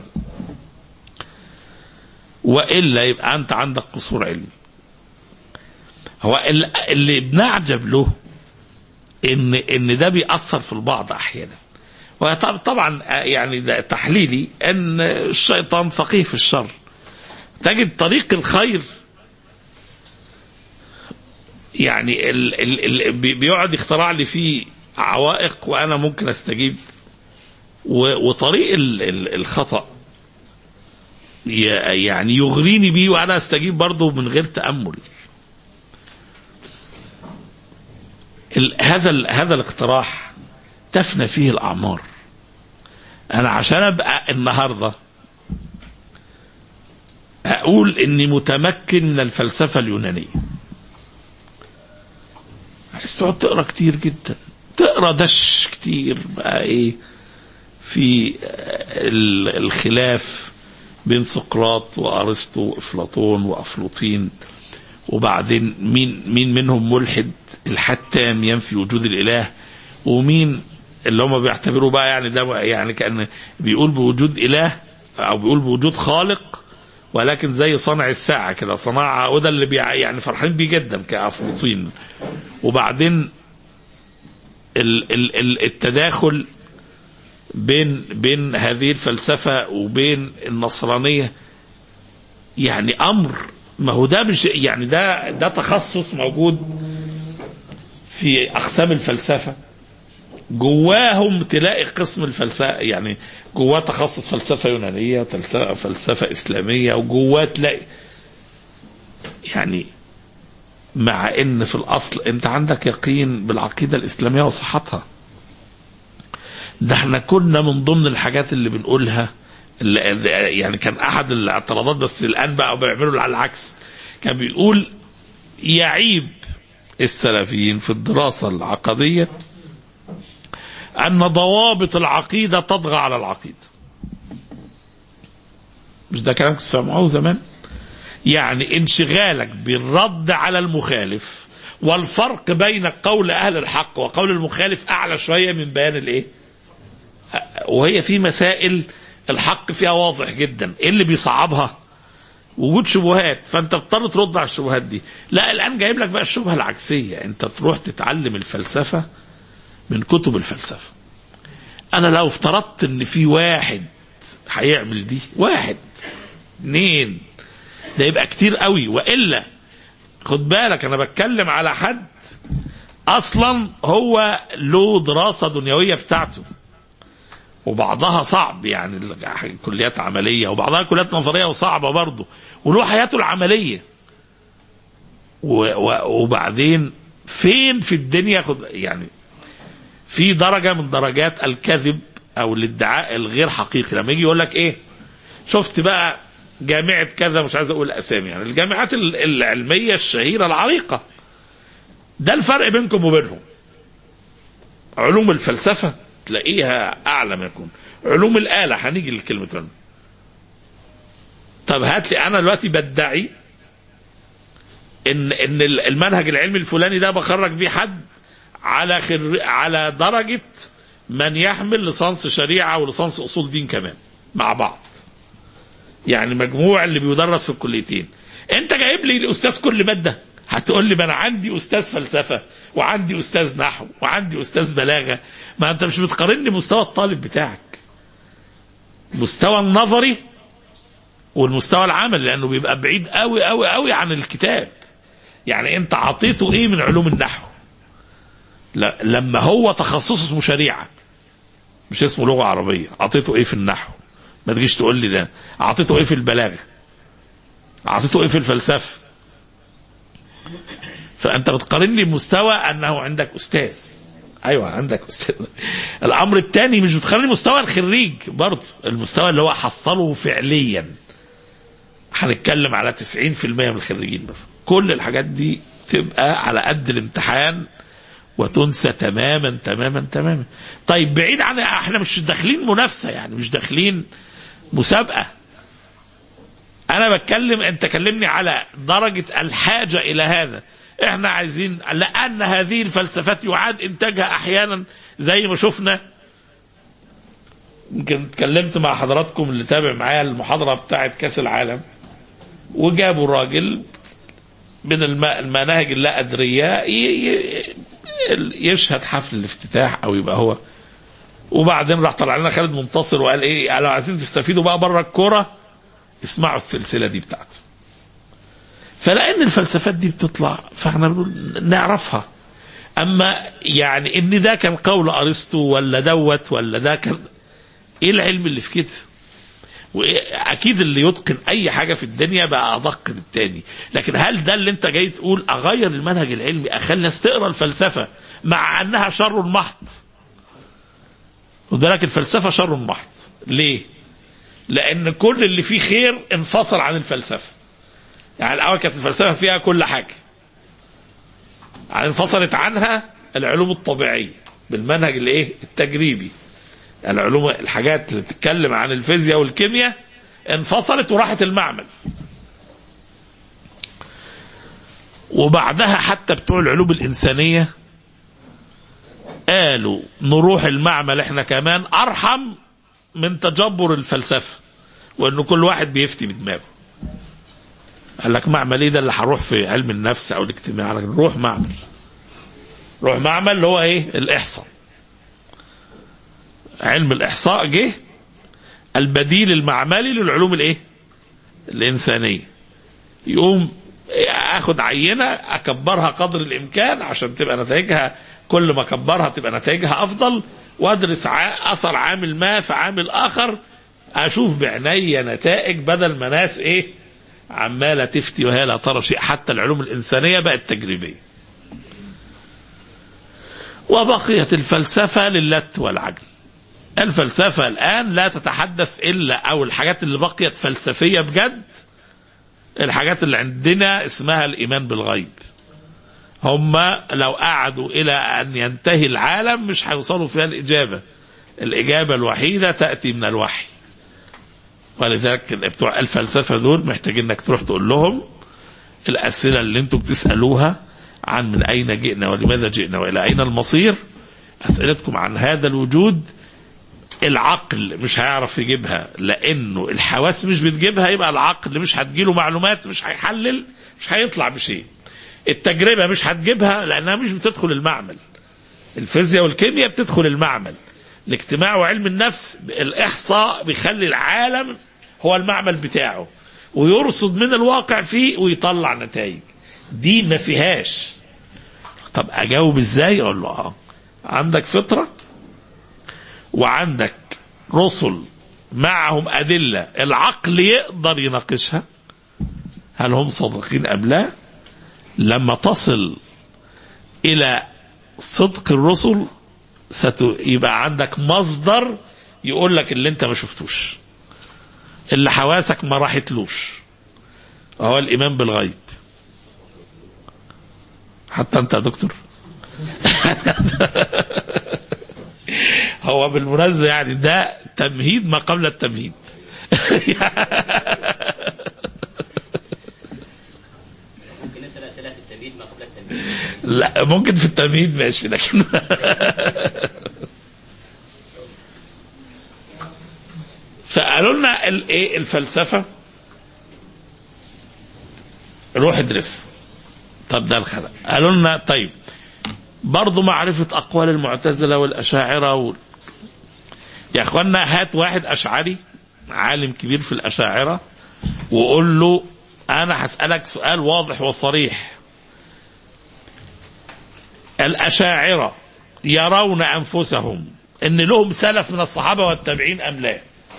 والا يبقى انت عندك قصور علمي هو ال- اللي بنعجب له ان ان ده بيأثر في البعض احيانا وطب- طبعا يعني ده تحليلي ان الشيطان فقيه في الشر تجد طريق الخير يعني ال ال ال بي- بيقعد يخترع لي فيه عوائق وانا ممكن استجيب و- وطريق ال ال الخطأ ي- يعني يغريني بيه وانا استجيب برضه من غير تأمل ال هذا ال هذا الاقتراح تفنى فيه الاعمار انا عشان ابقى النهارده اقول اني متمكن من الفلسفه اليونانيه عايز تقعد تقرا كتير جدا تقرا دش كتير بقى ايه في ال- الخلاف بين سقراط وارسطو وافلاطون وافلوطين وبعدين مين مين منهم ملحد الحاد تام ينفي وجود الاله ومين اللي هم بيعتبروا بقى يعني ده يعني كان بيقول بوجود اله او بيقول بوجود خالق ولكن زي صانع الساعه كده صناعه وده اللي بيع يعني فرحين بيه جدا كافلاطين وبعدين ال ال ال التداخل بين بين هذه الفلسفه وبين النصرانيه يعني امر ما هو ده مش يعني ده ده تخصص موجود في اقسام الفلسفه جواهم تلاقي قسم الفلسفه يعني جواه تخصص فلسفه يونانيه فلسفه فلسفه اسلاميه وجواه تلاقي يعني مع ان في الاصل انت عندك يقين بالعقيده الاسلاميه وصحتها ده احنا كنا من ضمن الحاجات اللي بنقولها اللي يعني كان احد الاعتراضات بس الان بقى بيعملوا على العكس كان بيقول يعيب السلفيين في الدراسه العقديه ان ضوابط العقيده تطغى على العقيده مش ده كلام كنت سامعوه زمان يعني انشغالك بالرد على المخالف والفرق بين قول اهل الحق وقول المخالف اعلى شويه من بيان الايه وهي في مسائل الحق فيها واضح جدا ايه اللي بيصعبها وجود شبهات فانت بتضطر ترد على الشبهات دي لا الان جايب لك بقى الشبهه العكسيه انت تروح تتعلم الفلسفه من كتب الفلسفه انا لو افترضت ان في واحد هيعمل دي واحد اثنين ده يبقى كتير قوي والا خد بالك انا بتكلم على حد اصلا هو له دراسه دنيويه بتاعته وبعضها صعب يعني كليات عمليه وبعضها كليات نظريه وصعبه برضه وله حياته العمليه و- و- وبعدين فين في الدنيا خد يعني في درجه من درجات الكذب او الادعاء الغير حقيقي لما يجي يقول لك ايه شفت بقى جامعه كذا مش عايز اقول اسامي يعني الجامعات ال- العلميه الشهيره العريقه ده الفرق بينكم وبينهم علوم الفلسفه تلاقيها اعلى ما يكون علوم الاله هنيجي للكلمه تاني. طب هات لي انا دلوقتي بدعي ان ان المنهج العلمي الفلاني ده بخرج بيه حد على خر... على درجه من يحمل ليسانس شريعه وليسانس اصول دين كمان مع بعض يعني مجموع اللي بيدرس في الكليتين انت جايب لي الاستاذ كل ماده هتقول لي ما انا عندي استاذ فلسفه وعندي استاذ نحو وعندي استاذ بلاغه ما انت مش بتقارني بمستوى الطالب بتاعك مستوى النظري والمستوى العملي لانه بيبقى بعيد قوي قوي قوي عن الكتاب يعني انت عطيته ايه من علوم النحو لا لما هو تخصصه اسمه شريعه مش اسمه لغه عربيه عطيته ايه في النحو ما تجيش تقول لي ده اعطيته ايه في البلاغه اعطيته ايه في الفلسفه فانت بتقارني بمستوى انه عندك استاذ ايوه عندك استاذ الامر الثاني مش بتخلي مستوى الخريج برضه المستوى اللي هو حصله فعليا هنتكلم على 90% من الخريجين بس كل الحاجات دي تبقى على قد الامتحان وتنسى تماما تماما تماما طيب بعيد عن احنا مش داخلين منافسه يعني مش داخلين مسابقه انا بتكلم انت كلمني على درجه الحاجه الى هذا احنا عايزين لان هذه الفلسفات يعاد انتاجها احيانا زي ما شفنا يمكن اتكلمت مع حضراتكم اللي تابع معايا المحاضره بتاعه كاس العالم وجابوا راجل من الم- المناهج اللا ادريه ي- ي- يشهد حفل الافتتاح او يبقى هو وبعدين راح طلع لنا خالد منتصر وقال ايه لو عايزين تستفيدوا بقى بره الكوره اسمعوا السلسله دي بتاعته فلان الفلسفات دي بتطلع فاحنا بنقول نعرفها اما يعني ان ده كان قول ارسطو ولا دوت ولا ده كان ايه العلم اللي في كده واكيد اللي يتقن اي حاجه في الدنيا بقى ادق من التاني لكن هل ده اللي انت جاي تقول اغير المنهج العلمي اخلي الناس تقرا الفلسفه مع انها شر محض خد بالك الفلسفه شر محض ليه لان كل اللي فيه خير انفصل عن الفلسفه يعني الاول كانت الفلسفه فيها كل حاجه يعني انفصلت عنها العلوم الطبيعيه بالمنهج الايه التجريبي العلوم الحاجات اللي بتتكلم عن الفيزياء والكيمياء انفصلت وراحت المعمل وبعدها حتى بتوع العلوم الإنسانية قالوا نروح المعمل احنا كمان أرحم من تجبر الفلسفة وأنه كل واحد بيفتي بدماغه قال لك معمل ايه ده اللي هروح في علم النفس او الاجتماع قال لك روح معمل روح معمل اللي هو ايه الاحصاء علم الاحصاء جه البديل المعملي للعلوم الايه الانسانيه يقوم اخد عينه اكبرها قدر الامكان عشان تبقى نتائجها كل ما اكبرها تبقى نتائجها افضل وادرس ع- اثر عامل ما في عامل اخر اشوف بعيني نتائج بدل ما ناس ايه عماله تفتي وهي لا ترى شيء حتى العلوم الانسانيه بقت تجريبيه وبقيت الفلسفه للت والعجل الفلسفه الان لا تتحدث الا او الحاجات اللي بقيت فلسفيه بجد الحاجات اللي عندنا اسمها الايمان بالغيب هم لو قعدوا الى ان ينتهي العالم مش هيوصلوا فيها الاجابه الاجابه الوحيده تاتي من الوحي ولذلك بتوع الفلسفه دول محتاجين انك تروح تقول لهم الاسئله اللي انتم بتسالوها عن من اين جئنا ولماذا جئنا والى اين المصير اسئلتكم عن هذا الوجود العقل مش هيعرف يجيبها لانه الحواس مش بتجيبها يبقى العقل مش هتجيله معلومات مش هيحلل مش هيطلع بشيء التجربه مش هتجيبها لانها مش بتدخل المعمل الفيزياء والكيمياء بتدخل المعمل الاجتماع وعلم النفس الاحصاء بيخلي العالم هو المعمل بتاعه ويرصد من الواقع فيه ويطلع نتائج دي ما فيهاش طب اجاوب ازاي اقول له اه عندك فطره وعندك رسل معهم ادله العقل يقدر يناقشها هل هم صادقين ام لا لما تصل الى صدق الرسل ست... يبقى عندك مصدر يقول لك اللي انت ما شفتوش اللي حواسك ما راحتلوش هو الايمان بالغيب حتى انت يا دكتور هو بالمناسبة يعني ده تمهيد ما قبل التمهيد ممكن نسأل أسئلة في التمهيد ما قبل التمهيد لا ممكن في التمهيد ماشي لكن فقالوا لنا الايه الفلسفه روح ادرس طب ده الخلق قالوا لنا طيب برضه معرفة أقوال المعتزلة والأشاعرة و... يا أخوانا هات واحد أشعري عالم كبير في الأشاعرة وقول له أنا هسألك سؤال واضح وصريح الأشاعرة يرون أنفسهم أن لهم سلف من الصحابة والتابعين أم لا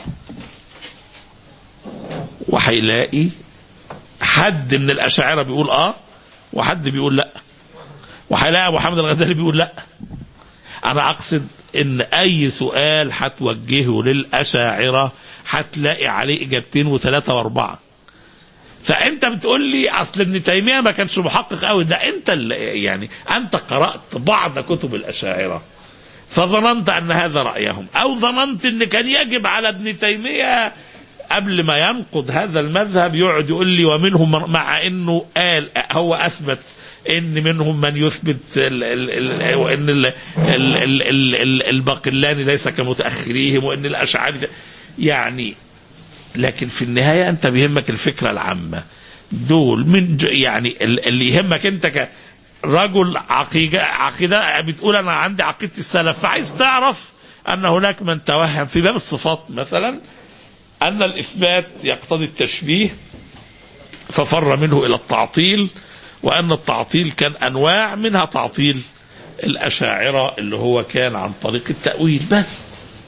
وهيلاقي حد من الأشاعرة بيقول آه وحد بيقول لأ وهيلاقي ابو حامد الغزالي بيقول لا انا اقصد ان اي سؤال هتوجهه للاشاعره هتلاقي عليه اجابتين وثلاثه واربعه فانت بتقول لي اصل ابن تيميه ما كانش محقق قوي ده انت اللي يعني انت قرات بعض كتب الاشاعره فظننت ان هذا رايهم او ظننت ان كان يجب على ابن تيميه قبل ما ينقض هذا المذهب يقعد يقول لي ومنهم من- مع انه قال هو اثبت ان منهم من يثبت ال ال ال وان ال ال ال ال ال الباقلاني ليس كمتاخريهم وان الاشعري يعني لكن في النهايه انت بيهمك الفكره العامه دول من ج- يعني ال- اللي يهمك انت كرجل عقيده عقيده بتقول انا عندي عقيده السلف فعايز تعرف ان هناك من توهم في باب الصفات مثلا ان الاثبات يقتضي التشبيه ففر منه الى التعطيل وان التعطيل كان انواع منها تعطيل الاشاعره اللي هو كان عن طريق التاويل بس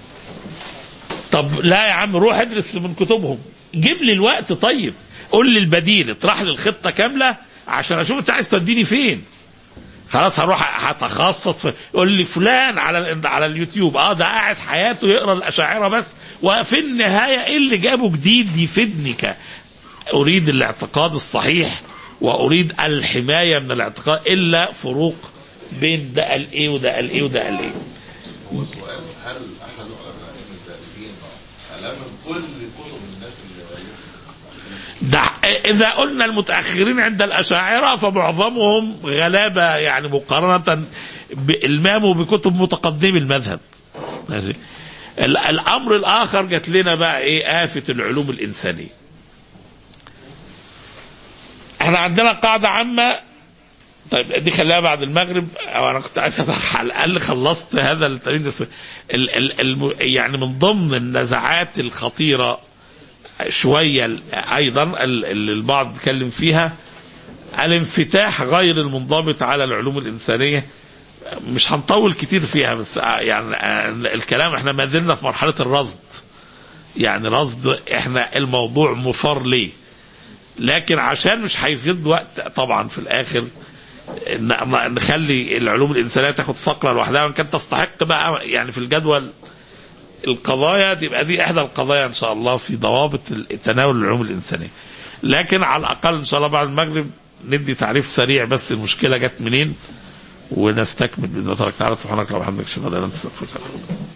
طب لا يا عم روح ادرس من كتبهم جيب لي الوقت طيب قول لي البديل اطرح لي الخطه كامله عشان اشوف انت عايز توديني فين خلاص هروح هتخصص في يقول لي فلان على ال- على اليوتيوب اه ده قاعد حياته يقرا الاشاعره بس وفي النهايه ايه اللي جابه جديد يفيدني ك اريد الاعتقاد الصحيح واريد الحمايه من الاعتقاد الا فروق بين ده قال ايه وده قال ايه وده قال ايه هو سؤال هل احد علماء التاريخين على من كل كتب الناس اللي ده اذا قلنا المتاخرين عند الاشاعره فمعظمهم غلابه يعني مقارنه بالمام بكتب متقدمي المذهب ماشي ال- الامر الاخر جات لنا بقى ايه افه العلوم الانسانيه احنا عندنا قاعده عامه طيب دي خليها بعد المغرب او انا كنت عايز أبقى على الاقل خلصت هذا التمرين ده. ال ال الم- يعني من ضمن النزعات الخطيره شويه ال- ايضا ال- ال- البعض اتكلم فيها الانفتاح غير المنضبط على العلوم الانسانيه مش هنطول كتير فيها بس يعني الكلام احنا ما زلنا في مرحله الرصد يعني رصد احنا الموضوع مثار ليه لكن عشان مش هيفيد وقت طبعا في الاخر ن- نخلي العلوم الانسانيه تاخد فقره لوحدها وان كانت تستحق بقى يعني في الجدول القضايا تبقى دي احدى القضايا ان شاء الله في ضوابط تناول العلوم الانسانيه لكن على الاقل ان شاء الله بعد المغرب ندي تعريف سريع بس المشكله جت منين ونستكمل باذن الله تبارك وتعالى سبحانك اللهم وبحمدك اشهد ان لا اله الا انت استغفرك واتوب إليك.